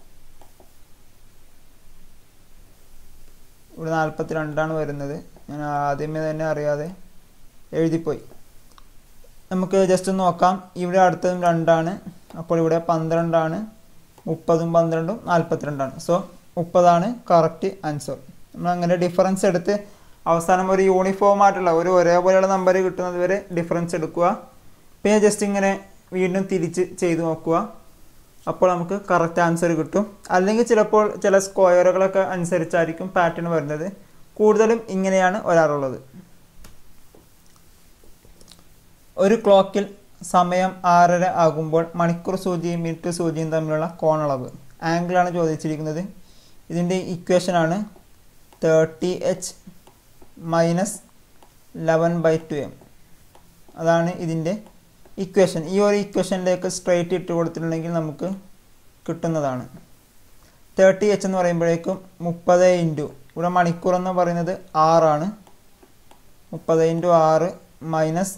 A: ഇവിടെ നാൽപ്പത്തി രണ്ടാണ് വരുന്നത് ഞാൻ ആദ്യമേ തന്നെ അറിയാതെ എഴുതിപ്പോയി നമുക്ക് ജസ്റ്റ് ഒന്ന് നോക്കാം ഇവിടെ അടുത്തതും രണ്ടാണ് അപ്പോൾ ഇവിടെ പന്ത്രണ്ടാണ് മുപ്പതും പന്ത്രണ്ടും നാൽപ്പത്തിരണ്ടാണ് സോ മുപ്പതാണ് കറക്റ്റ് ആൻസർ നമ്മൾ അങ്ങനെ ഡിഫറൻസ് എടുത്ത് അവസാനം ഒരു യൂണിഫോം ആയിട്ടുള്ള ഒരു ഒരേപോലെയുള്ള നമ്പർ കിട്ടുന്നത് വരെ ഡിഫറൻസ് എടുക്കുക പിന്നെ ജസ്റ്റ് ഇങ്ങനെ വീണ്ടും തിരിച്ച് ചെയ്ത് നോക്കുക അപ്പോൾ നമുക്ക് കറക്റ്റ് ആൻസർ കിട്ടും അല്ലെങ്കിൽ ചിലപ്പോൾ ചില സ്ക്വയറുകളൊക്കെ അനുസരിച്ചായിരിക്കും പാറ്റേൺ വരുന്നത് കൂടുതലും ഇങ്ങനെയാണ് വരാറുള്ളത് ഒരു ക്ലോക്കിൽ സമയം ആറര ആകുമ്പോൾ മണിക്കൂർ സൂചിയും മിനിറ്റ് സൂചിയും തമ്മിലുള്ള കോണളവ് ആംഗിളാണ് ചോദിച്ചിരിക്കുന്നത് ഇതിൻ്റെ ഇക്വേഷനാണ് thirty h minus eleven by two m അതാണ് ഇതിൻ്റെ ഇക്വേഷൻ ഈ ഒരു ഇക്വേഷനിലേക്ക് സ്ട്രൈറ്റ് ഇട്ട് കൊടുത്തിട്ടുണ്ടെങ്കിൽ നമുക്ക് കിട്ടുന്നതാണ് തേർട്ടി എച്ച് എന്ന് പറയുമ്പോഴേക്കും മുപ്പത് ഇൻറ്റു ഇവിടെ മണിക്കൂർ എന്ന് പറയുന്നത് ആറാണ് മുപ്പത് ഇൻറ്റു ആറ് minus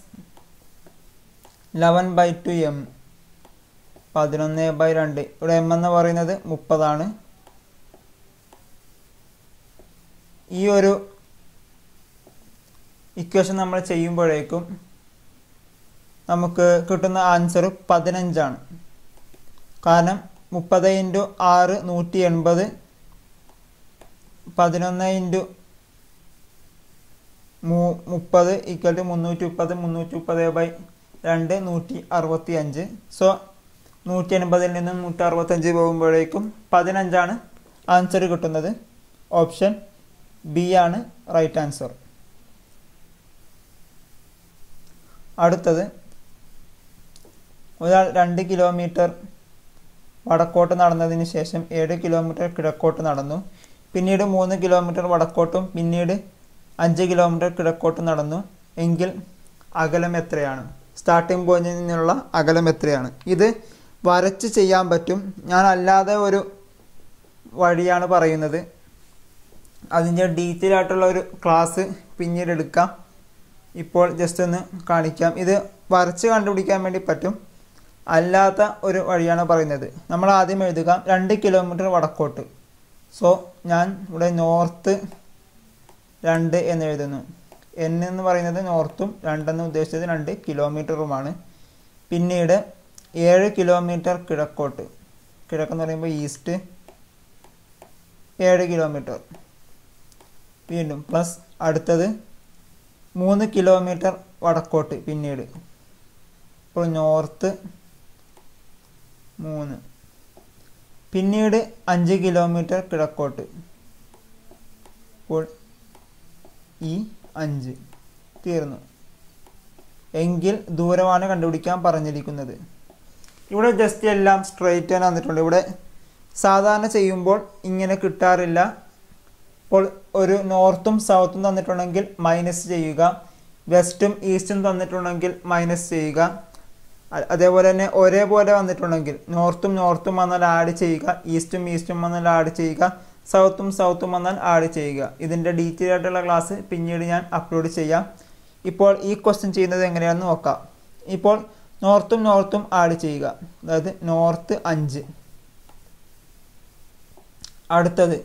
A: eleven by two m പതിനൊന്ന് ബൈ രണ്ട് ഇവിടെ എം എന്ന് പറയുന്നത് മുപ്പതാണ് ഈ ഒരു ഇക്വേഷൻ നമ്മൾ ചെയ്യുമ്പോഴേക്കും നമുക്ക് കിട്ടുന്ന ആൻസർ പതിനഞ്ചാണ് കാരണം മുപ്പത് ഇൻറ്റു ആറ് നൂറ്റി എൺപത് പതിനൊന്ന് ഇൻറ്റു മൂ മുപ്പത് ഈക്വൽ ടു മുന്നൂറ്റി മുപ്പത് മുന്നൂറ്റി മുപ്പത് ബൈ രണ്ട് നൂറ്റി അറുപത്തി അഞ്ച് സോ നൂറ്റി എൺപതിൽ നിന്നും നൂറ്റി അറുപത്തഞ്ച് പോകുമ്പോഴേക്കും പതിനഞ്ചാണ് ആൻസർ കിട്ടുന്നത് ഓപ്ഷൻ ബി ആണ് റൈറ്റ് ആൻസർ അടുത്തത് ഒരാൾ രണ്ട് കിലോമീറ്റർ വടക്കോട്ട് നടന്നതിന് ശേഷം ഏഴ് കിലോമീറ്റർ കിഴക്കോട്ട് നടന്നു പിന്നീട് മൂന്ന് കിലോമീറ്റർ വടക്കോട്ടും പിന്നീട് അഞ്ച് കിലോമീറ്റർ കിഴക്കോട്ട് നടന്നു എങ്കിൽ അകലം എത്രയാണ് സ്റ്റാർട്ടിംഗ് പോയിന്റിൽ നിന്നുള്ള അകലം എത്രയാണ് ഇത് വരച്ച് ചെയ്യാൻ പറ്റും ഞാൻ അല്ലാതെ ഒരു വഴിയാണ് പറയുന്നത് അതിൻ്റെ ഡീറ്റെയിൽ ആയിട്ടുള്ള ഒരു ക്ലാസ് പിന്നീട് എടുക്കാം ഇപ്പോൾ ജസ്റ്റ് ഒന്ന് കാണിക്കാം ഇത് വരച്ച് കണ്ടുപിടിക്കാൻ വേണ്ടി പറ്റും അല്ലാത്ത ഒരു വഴിയാണ് പറയുന്നത് നമ്മൾ ആദ്യം എഴുതുക രണ്ട് കിലോമീറ്റർ വടക്കോട്ട് സോ ഞാൻ ഇവിടെ നോർത്ത് രണ്ട് എന്ന് എഴുതുന്നു എൻ എന്ന് പറയുന്നത് നോർത്തും രണ്ടെന്ന് ഉദ്ദേശിച്ചത് രണ്ട് കിലോമീറ്ററുമാണ് പിന്നീട് ഏഴ് കിലോമീറ്റർ കിഴക്കോട്ട് കിഴക്കെന്ന് പറയുമ്പോൾ ഈസ്റ്റ് ഏഴ് കിലോമീറ്റർ വീണ്ടും പ്ലസ് അടുത്തത് മൂന്ന് കിലോമീറ്റർ വടക്കോട്ട് പിന്നീട് ഇപ്പോൾ നോർത്ത് മൂന്ന് പിന്നീട് അഞ്ച് കിലോമീറ്റർ കിഴക്കോട്ട് ഇപ്പോൾ ഈ അഞ്ച് തീർന്നു എങ്കിൽ ദൂരമാണ് കണ്ടുപിടിക്കാൻ പറഞ്ഞിരിക്കുന്നത് ഇവിടെ ജസ്റ്റ് എല്ലാം സ്ട്രെയിറ്റ് ആണ് വന്നിട്ടുണ്ട് ഇവിടെ സാധാരണ ചെയ്യുമ്പോൾ ഇങ്ങനെ കിട്ടാറില്ല ഇപ്പോൾ ഒരു നോർത്തും സൗത്തും തന്നിട്ടുണ്ടെങ്കിൽ മൈനസ് ചെയ്യുക വെസ്റ്റും ഈസ്റ്റും തന്നിട്ടുണ്ടെങ്കിൽ മൈനസ് ചെയ്യുക അ- അതേപോലെ തന്നെ ഒരേപോലെ വന്നിട്ടുണ്ടെങ്കിൽ നോർത്തും നോർത്തും വന്നാൽ ആഡ് ചെയ്യുക ഈസ്റ്റും ഈസ്റ്റും വന്നാൽ ആഡ് ചെയ്യുക സൗത്തും സൗത്തും വന്നാൽ ആഡ് ചെയ്യുക ഇതിൻ്റെ ഡീറ്റെയിൽ ആയിട്ടുള്ള ക്ലാസ് പിന്നീട് ഞാൻ അപ്ലോഡ് ചെയ്യാം ഇപ്പോൾ ഈ ക്വസ്റ്റ്യൻ ചെയ്യുന്നത് എങ്ങനെയാണെന്ന് നോക്കാം ഇപ്പോൾ നോർത്തും നോർത്തും ആഡ് ചെയ്യുക അതായത് നോർത്ത് അഞ്ച് അടുത്തത്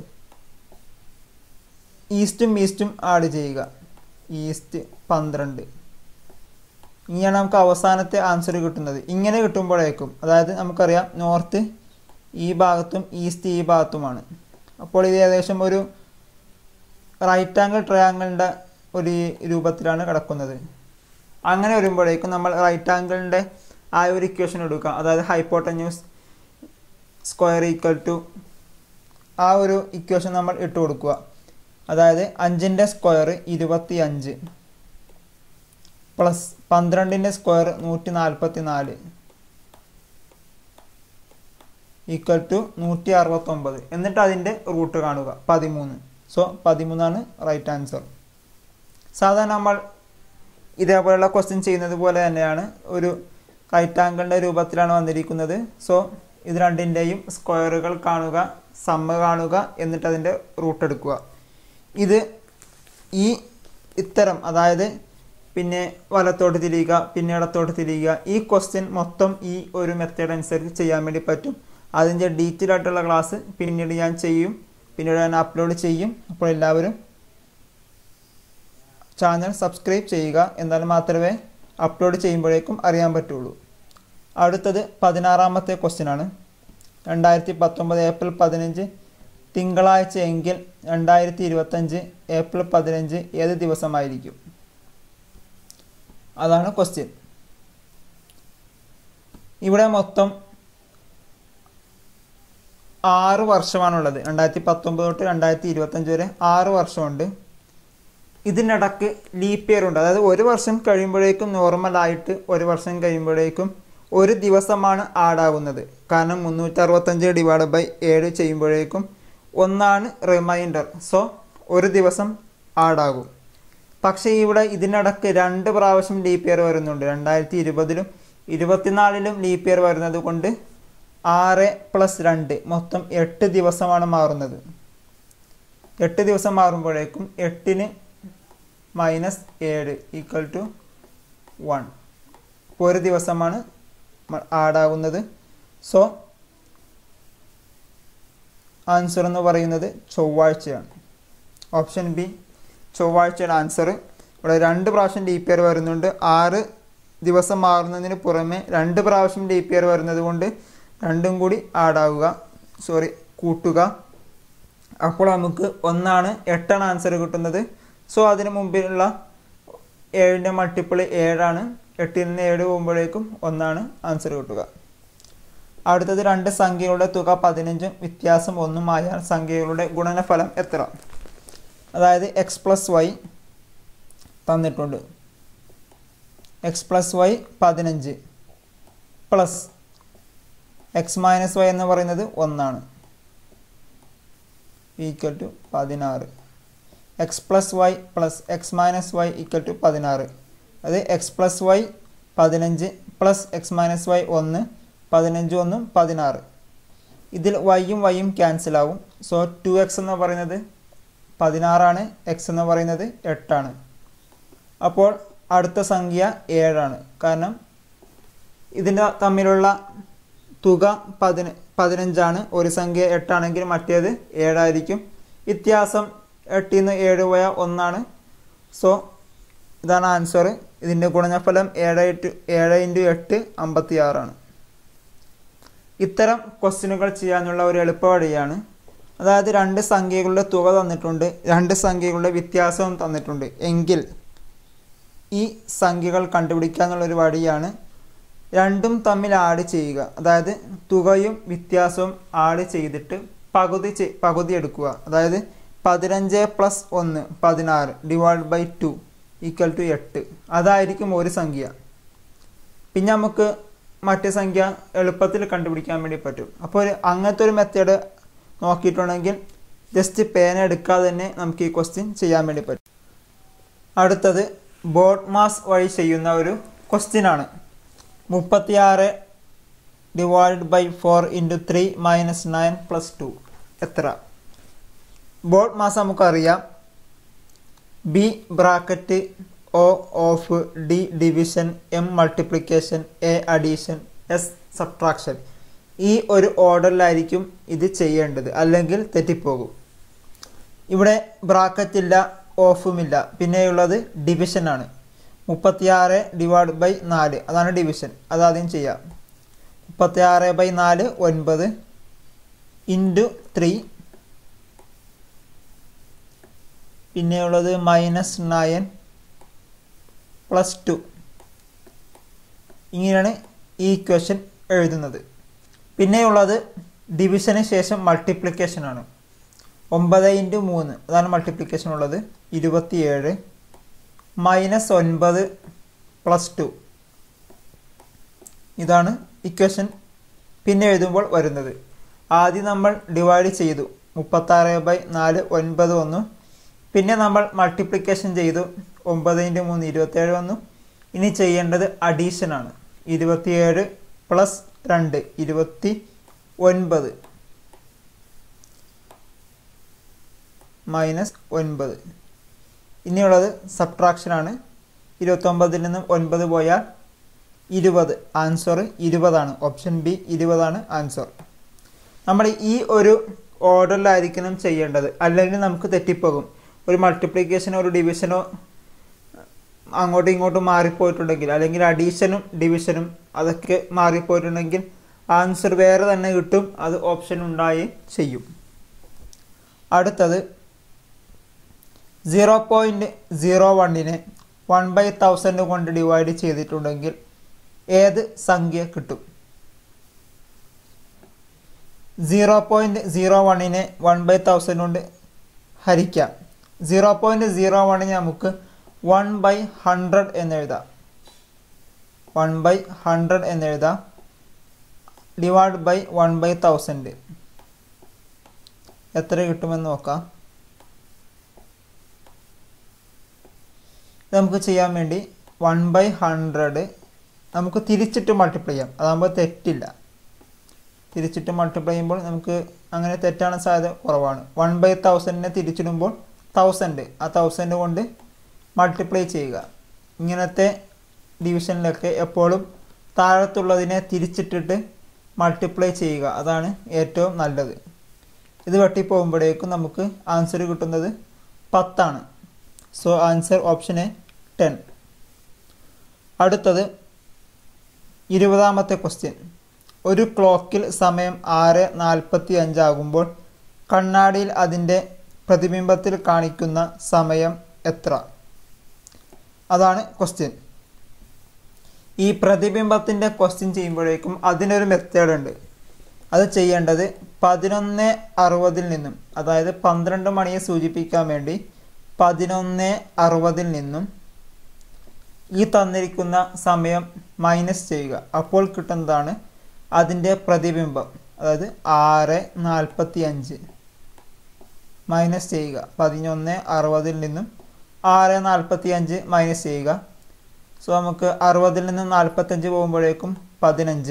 A: ഈസ്റ്റും ഈസ്റ്റും ആഡ് ചെയ്യുക ഈസ്റ്റ് പന്ത്രണ്ട് ഇങ്ങനെയാണ് നമുക്ക് അവസാനത്തെ ആൻസർ കിട്ടുന്നത് ഇങ്ങനെ കിട്ടുമ്പോഴേക്കും അതായത് നമുക്കറിയാം നോർത്ത് ഈ ഭാഗത്തും ഈസ്റ്റ് ഈ ഭാഗത്തുമാണ് അപ്പോൾ ഇത് ഏകദേശം ഒരു റൈറ്റ് ആംഗിൾ ട്രയാങ്കിളിൻ്റെ ഒരു രൂപത്തിലാണ് കിടക്കുന്നത് അങ്ങനെ വരുമ്പോഴേക്കും നമ്മൾ റൈറ്റ് ആംഗിളിൻ്റെ ആ ഒരു ഇക്വേഷൻ എടുക്കുക അതായത് ഹൈപ്പോട്ടന്യൂസ് സ്ക്വയർ ഈക്വൽ ടു ആ ഒരു ഇക്വേഷൻ നമ്മൾ ഇട്ട് കൊടുക്കുക അതായത് അഞ്ചിൻ്റെ സ്ക്വയർ ഇരുപത്തി അഞ്ച് പ്ലസ് പന്ത്രണ്ടിൻ്റെ സ്ക്വയർ നൂറ്റി നാൽപ്പത്തി നാല് ഈക്വൽ ടു നൂറ്റി അറുപത്തൊമ്പത് എന്നിട്ട് അതിൻ്റെ റൂട്ട് കാണുക പതിമൂന്ന് സോ പതിമൂന്നാണ് റൈറ്റ് ആൻസർ സാധാരണ നമ്മൾ ഇതേപോലെയുള്ള ക്വസ്റ്റ്യൻ ചെയ്യുന്നത് പോലെ തന്നെയാണ് ഒരു റൈറ്റ് ആംഗിളിൻ്റെ രൂപത്തിലാണ് വന്നിരിക്കുന്നത് സോ ഇത് രണ്ടിൻ്റെയും സ്ക്വയറുകൾ കാണുക സമ്മ കാണുക എന്നിട്ട് അതിൻ്റെ റൂട്ട് എടുക്കുക ഇത് ഈ ഇത്തരം അതായത് പിന്നെ വലത്തോട്ട് തിരിയുക പിന്നെ ഇടത്തോട്ട് തിരിയുക ഈ ക്വസ്റ്റ്യൻ മൊത്തം ഈ ഒരു മെത്തേഡ് അനുസരിച്ച് ചെയ്യാൻ വേണ്ടി പറ്റും അതിൻ്റെ ഡീറ്റെയിൽ ആയിട്ടുള്ള ക്ലാസ് പിന്നീട് ഞാൻ ചെയ്യും പിന്നീട് ഞാൻ അപ്ലോഡ് ചെയ്യും അപ്പോൾ എല്ലാവരും ചാനൽ സബ്സ്ക്രൈബ് ചെയ്യുക എന്നാൽ മാത്രമേ അപ്ലോഡ് ചെയ്യുമ്പോഴേക്കും അറിയാൻ പറ്റുള്ളൂ അടുത്തത് പതിനാറാമത്തെ ക്വസ്റ്റ്യൻ ആണ് രണ്ടായിരത്തി പത്തൊമ്പത് ഏപ്രിൽ പതിനഞ്ച് തിങ്കളാഴ്ച എങ്കിൽ രണ്ടായിരത്തി ഇരുപത്തഞ്ച് ഏപ്രിൽ പതിനഞ്ച് ഏത് ദിവസമായിരിക്കും അതാണ് ക്വസ്റ്റ്യൻ ഇവിടെ മൊത്തം ആറ് വർഷമാണുള്ളത് രണ്ടായിരത്തി പത്തൊമ്പത് തൊട്ട് രണ്ടായിരത്തി ഇരുപത്തഞ്ച് വരെ ആറ് വർഷമുണ്ട് ഇതിനിടക്ക് ലീപ്പ് ഇയർ ഉണ്ട് അതായത് ഒരു വർഷം കഴിയുമ്പോഴേക്കും നോർമലായിട്ട് ഒരു വർഷം കഴിയുമ്പോഴേക്കും ഒരു ദിവസമാണ് ആഡാകുന്നത് കാരണം മുന്നൂറ്റി അറുപത്തഞ്ച് ഡിവൈഡ് ബൈ ഏഴ് ചെയ്യുമ്പോഴേക്കും ഒന്നാണ് റിമൈൻഡർ സോ ഒരു ദിവസം ആഡാകും പക്ഷേ ഇവിടെ ഇതിനിടക്ക് രണ്ട് പ്രാവശ്യം ലീപ്പ് ഇയർ വരുന്നുണ്ട് രണ്ടായിരത്തി ഇരുപതിലും ഇരുപത്തിനാലിലും ലീപ്പ് ഇയർ വരുന്നത് കൊണ്ട് ആറ് പ്ലസ് രണ്ട് മൊത്തം എട്ട് ദിവസമാണ് മാറുന്നത് എട്ട് ദിവസം മാറുമ്പോഴേക്കും എട്ടിന് മൈനസ് ഏഴ് ഈക്വൽ ടു വൺ ഒരു ദിവസമാണ് ആഡാകുന്നത് സോ ആൻസർ എന്ന് പറയുന്നത് ചൊവ്വാഴ്ചയാണ് ഓപ്ഷൻ ബി ചൊവ്വാഴ്ചയുടെ ആൻസർ ഇവിടെ രണ്ട് പ്രാവശ്യം ഡി പി ആർ വരുന്നുണ്ട് ആറ് ദിവസം മാറുന്നതിന് പുറമെ രണ്ട് പ്രാവശ്യം ഡി പി ആർ വരുന്നത് കൊണ്ട് രണ്ടും കൂടി ആഡാവുക സോറി കൂട്ടുക അപ്പോൾ നമുക്ക് ഒന്നാണ് എട്ടാണ് ആൻസർ കിട്ടുന്നത് സോ അതിന് മുമ്പിലുള്ള ഏഴിൻ്റെ മൾട്ടിപ്പിൾ ഏഴാണ് എട്ടിൽ നിന്ന് ഏഴ് പോകുമ്പോഴേക്കും ഒന്നാണ് ആൻസർ കിട്ടുക അടുത്തത് രണ്ട് സംഖ്യകളുടെ തുക പതിനഞ്ചും വ്യത്യാസം ഒന്നുമായ സംഖ്യകളുടെ ഗുണനഫലം എത്ര അതായത് എക്സ് പ്ലസ് വൈ തന്നിട്ടുണ്ട് എക്സ് പ്ലസ് വൈ പതിനഞ്ച് പ്ലസ് എക്സ് മൈനസ് വൈ എന്ന് പറയുന്നത് ഒന്നാണ് ഈക്വൽ ടു പതിനാറ് x plus y plus x minus y equal to പതിനാറ് അത് എക്സ് പ്ലസ് വൈ പതിനഞ്ച് പ്ലസ് എക്സ് മൈനസ് വൈ ഒന്ന് പതിനഞ്ച് ഒന്നും പതിനാറ് ഇതിൽ വൈയും വൈയും ക്യാൻസൽ ആവും സോ ടു എക്സ് എന്ന് പറയുന്നത് പതിനാറാണ് എക്സ് എന്ന് പറയുന്നത് എട്ടാണ് അപ്പോൾ അടുത്ത സംഖ്യ ഏഴാണ് കാരണം ഇതിൻ്റെ തമ്മിലുള്ള തുക പതിന പതിനഞ്ചാണ് ഒരു സംഖ്യ എട്ടാണെങ്കിൽ മറ്റേത് ഏഴായിരിക്കും വ്യത്യാസം എട്ടിൽ നിന്ന് ഏഴ് പോയ ഒന്നാണ് സോ ഇതാണ് ആൻസർ ഇതിൻ്റെ ഗുണനഫലം ഏഴ് ടു ഏഴ് ഇൻറ്റു എട്ട് അമ്പത്തി ആറാണ് ഇത്തരം ക്വസ്റ്റ്യനുകൾ ചെയ്യാനുള്ള ഒരു എളുപ്പ വഴിയാണ് അതായത് രണ്ട് സംഖ്യകളുടെ തുക തന്നിട്ടുണ്ട് രണ്ട് സംഖ്യകളുടെ വ്യത്യാസവും തന്നിട്ടുണ്ട് എങ്കിൽ ഈ സംഖ്യകൾ കണ്ടുപിടിക്കാനുള്ളൊരു വഴിയാണ് രണ്ടും തമ്മിൽ ആഡ് ചെയ്യുക അതായത് തുകയും വ്യത്യാസവും ആഡ് ചെയ്തിട്ട് പകുതി ചെ- പകുതി എടുക്കുക അതായത് പതിനഞ്ച് പ്ലസ് ഒന്ന് പതിനാറ് divide by two equal to എട്ട് അതായിരിക്കും ഒരു സംഖ്യ പിന്നെ നമുക്ക് മറ്റു സംഖ്യ എളുപ്പത്തിൽ കണ്ടുപിടിക്കാൻ വേണ്ടി പറ്റും അപ്പോൾ ഒരു അങ്ങനത്തെ ഒരു മെത്തേഡ് നോക്കിയിട്ടുണ്ടെങ്കിൽ ജസ്റ്റ് പേന എടുക്കാതെ തന്നെ നമുക്ക് ഈ ക്വസ്റ്റ്യൻ ചെയ്യാൻ വേണ്ടി പറ്റും അടുത്തത് ബോർഡ് മാസ് വഴി ചെയ്യുന്ന ഒരു ക്വസ്റ്റ്യൻ ആണ് മുപ്പത്തിയാറ് divide by four into three minus nine plus two എത്ര ബോർഡ് മാസ് നമുക്കറിയാം B bracket O of D division M multiplication A addition S subtraction ഈ ഒരു ഓർഡറിലായിരിക്കും ഇത് ചെയ്യേണ്ടത് അല്ലെങ്കിൽ തെറ്റിപ്പോകും ഇവിടെ ബ്രാക്കറ്റ് ഇല്ല ഓഫുമില്ല പിന്നെയുള്ളത് ഡിവിഷനാണ് മുപ്പത്തിയാറ് ഡിവൈഡ് ബൈ നാല് അതാണ് ഡിവിഷൻ അതാദ്യം ചെയ്യാം മുപ്പത്തിയാറ് ബൈ നാല് ഒൻപത് ഇൻറ്റു ത്രീ പിന്നെയുള്ളത് മൈനസ് നയൻ പ്ലസ് ടു ഇങ്ങനെയാണ് ഈ ഇക്വേഷൻ എഴുതുന്നത് പിന്നെയുള്ളത് ഡിവിഷന് ശേഷം മൾട്ടിപ്ലിക്കേഷൻ ആണ് ഒമ്പത് ഇൻറ്റു മൂന്ന് അതാണ് മൾട്ടിപ്ലിക്കേഷൻ ഉള്ളത് ഇരുപത്തിയേഴ് മൈനസ് ഒൻപത് പ്ലസ് ടു ഇതാണ് ഇക്വേഷൻ പിന്നെ എഴുതുമ്പോൾ വരുന്നത് ആദ്യം നമ്മൾ ഡിവൈഡ് ചെയ്തു മുപ്പത്താറ് ബൈ നാല് ഒൻപത് ഒന്നും പിന്നെ നമ്മൾ മൾട്ടിപ്ലിക്കേഷൻ ചെയ്തു ഒമ്പത് ഇൻറ്റു മൂന്ന് ഇരുപത്തേഴ് വന്നു ഇനി ചെയ്യേണ്ടത് അഡീഷൻ ആണ് ഇരുപത്തിയേഴ് പ്ലസ് രണ്ട് ഇരുപത്തി ഒൻപത് മൈനസ് ഒൻപത് ഇനിയുള്ളത് സബ്ട്രാക്ഷനാണ് ഇരുപത്തൊമ്പതിൽ നിന്നും ഒൻപത് പോയാൽ ഇരുപത് ആൻസർ ഇരുപതാണ് ഓപ്ഷൻ ബി ഇരുപതാണ് ആൻസർ നമ്മൾ ഈ ഒരു ഓർഡറിലായിരിക്കണം ചെയ്യേണ്ടത് അല്ലെങ്കിൽ നമുക്ക് തെറ്റിപ്പോകും ഒരു മൾട്ടിപ്ലിക്കേഷനോ ഒരു ഡിവിഷനോ അങ്ങോട്ടും ഇങ്ങോട്ടും മാറിപ്പോയിട്ടുണ്ടെങ്കിൽ അല്ലെങ്കിൽ അഡീഷനും ഡിവിഷനും അതൊക്കെ മാറിപ്പോയിട്ടുണ്ടെങ്കിൽ ആൻസർ വേറെ തന്നെ കിട്ടും അത് ഓപ്ഷൻ ഉണ്ടായി ചെയ്യും അടുത്തത് സീറോ പോയിൻറ്റ് സീറോ വണ്ണിനെ വൺ ബൈ തൗസൻഡ് കൊണ്ട് ഡിവൈഡ് ചെയ്തിട്ടുണ്ടെങ്കിൽ ഏത് സംഖ്യ കിട്ടും സീറോ പോയിൻറ്റ് സീറോ വണ്ണിനെ വൺ ബൈ തൗസൻഡ് കൊണ്ട് ഹരിക്കാം സീറോ പോയിൻറ്റ് സീറോ വണ്ണിനെ നമുക്ക് വൺ ബൈ ഹൺഡ്രഡ് എന്നെഴുതാം വൺ ബൈ ഹൺഡ്രഡ് എന്നെഴുതാം divide by one by thousand എത്ര കിട്ടുമെന്ന് നോക്കാം ഇത് നമുക്ക് ചെയ്യാൻ വേണ്ടി വൺ ബൈ ഹൺഡ്രഡ് നമുക്ക് തിരിച്ചിട്ട് മൾട്ടിപ്ലൈ ചെയ്യാം അതാകുമ്പോൾ തെറ്റില്ല തിരിച്ചിട്ട് മൾട്ടിപ്ലൈ ചെയ്യുമ്പോൾ നമുക്ക് അങ്ങനെ തെറ്റാണ് സാധ്യത കുറവാണ് വൺ ബൈ തൗസൻഡിനെ തിരിച്ചിടുമ്പോൾ തൗസൻഡ് ആ തൗസൻഡ് കൊണ്ട് മൾട്ടിപ്ലൈ ചെയ്യുക ഇങ്ങനത്തെ ഡിവിഷനിലൊക്കെ എപ്പോഴും താഴത്തുള്ളതിനെ തിരിച്ചിട്ടിട്ട് മൾട്ടിപ്ലൈ ചെയ്യുക അതാണ് ഏറ്റവും നല്ലത് ഇത് വെട്ടിപ്പോകുമ്പോഴേക്കും നമുക്ക് ആൻസർ കിട്ടുന്നത് പത്താണ് so answer option A ten അടുത്തത് ഇരുപതാമത്തെ ക്വസ്റ്റ്യൻ ഒരു ക്ലോക്കിൽ സമയം ആറ് നാൽപ്പത്തി അഞ്ചാകുമ്പോൾ കണ്ണാടിയിൽ അതിൻ്റെ പ്രതിബിംബത്തിൽ കാണിക്കുന്ന സമയം എത്ര അതാണ് ക്വസ്റ്റ്യൻ ഈ പ്രതിബിംബത്തിൻ്റെ ക്വസ്റ്റ്യൻ ചെയ്യുമ്പോഴേക്കും അതിനൊരു മെത്തേഡ് ഉണ്ട് അത് ചെയ്യേണ്ടത് പതിനൊന്ന് അറുപതിൽ നിന്നും അതായത് പന്ത്രണ്ട് മണിയെ സൂചിപ്പിക്കാൻ വേണ്ടി പതിനൊന്ന് അറുപതിൽ നിന്നും ഈ തന്നിരിക്കുന്ന സമയം മൈനസ് ചെയ്യുക അപ്പോൾ കിട്ടുന്നതാണ് അതിൻ്റെ പ്രതിബിംബം അതായത് ആറ് നാൽപ്പത്തി അഞ്ച് മൈനസ് ചെയ്യുക പതിനൊന്ന് അറുപതിൽ നിന്നും ആറ് നാൽപ്പത്തി അഞ്ച് മൈനസ് ചെയ്യുക സോ നമുക്ക് അറുപതിൽ നിന്ന് നാൽപ്പത്തഞ്ച് പോകുമ്പോഴേക്കും പതിനഞ്ച്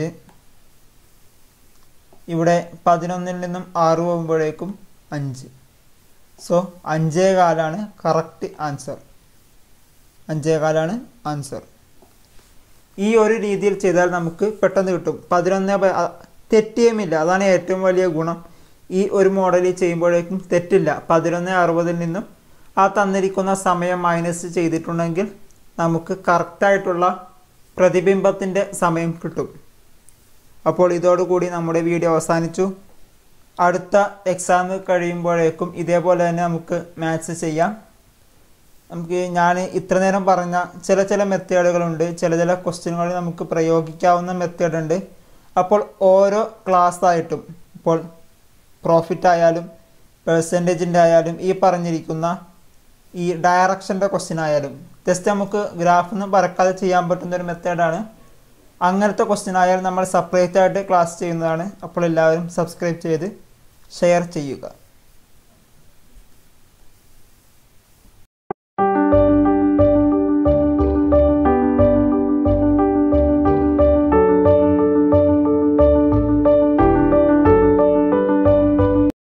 A: ഇവിടെ പതിനൊന്നിൽ നിന്നും ആറ് പോകുമ്പോഴേക്കും അഞ്ച് സോ അഞ്ചേ കാലാണ് കറക്റ്റ് ആൻസർ അഞ്ചേ കാലാണ് ആൻസർ ഈ ഒരു രീതിയിൽ ചെയ്താൽ നമുക്ക് പെട്ടെന്ന് കിട്ടും പതിനൊന്ന് ബൈ- അ- തെറ്റിയുമില്ല അതാണ് ഏറ്റവും വലിയ ഗുണം ഈ ഒരു മോഡലിൽ ചെയ്യുമ്പോഴേക്കും തെറ്റില്ല പതിനൊന്ന് അറുപതിൽ നിന്നും ആ തന്നിരിക്കുന്ന സമയം മൈനസ് ചെയ്തിട്ടുണ്ടെങ്കിൽ നമുക്ക് കറക്റ്റായിട്ടുള്ള പ്രതിബിംബത്തിൻ്റെ സമയം കിട്ടും അപ്പോൾ ഇതോടുകൂടി നമ്മുടെ വീഡിയോ അവസാനിച്ചു അടുത്ത എക്സാം കഴിയുമ്പോഴേക്കും ഇതേപോലെ തന്നെ നമുക്ക് മാത്സ് ചെയ്യാം നമുക്ക് ഞാൻ ഇത്ര നേരം പറഞ്ഞ ചില ചില മെത്തേഡുകളുണ്ട് ചില ചില ക്വസ്റ്റ്യനുകൾ നമുക്ക് പ്രയോഗിക്കാവുന്ന മെത്തേഡ് ഉണ്ട് അപ്പോൾ ഓരോ ക്ലാസ് ആയിട്ടും ഇപ്പോൾ പ്രോഫിറ്റ് ആയാലും പേഴ്സൻറ്റേജിൻ്റെ ആയാലും ഈ പറഞ്ഞിരിക്കുന്ന ഈ ഡയറക്ഷൻ്റെ ക്വസ്റ്റ്യൻ ആയാലും ജസ്റ്റ് നമുക്ക് ഗ്രാഫിൽ നിന്ന് പറക്കാതെ ചെയ്യാൻ പറ്റുന്ന ഒരു മെത്തേഡാണ് അങ്ങനത്തെ ക്വസ്റ്റ്യൻ ആയാലും നമ്മൾ സെപ്പറേറ്റ് ആയിട്ട് ക്ലാസ് ചെയ്യുന്നതാണ് അപ്പോൾ എല്ലാവരും സബ്സ്ക്രൈബ് ചെയ്ത് ഷെയർ ചെയ്യുക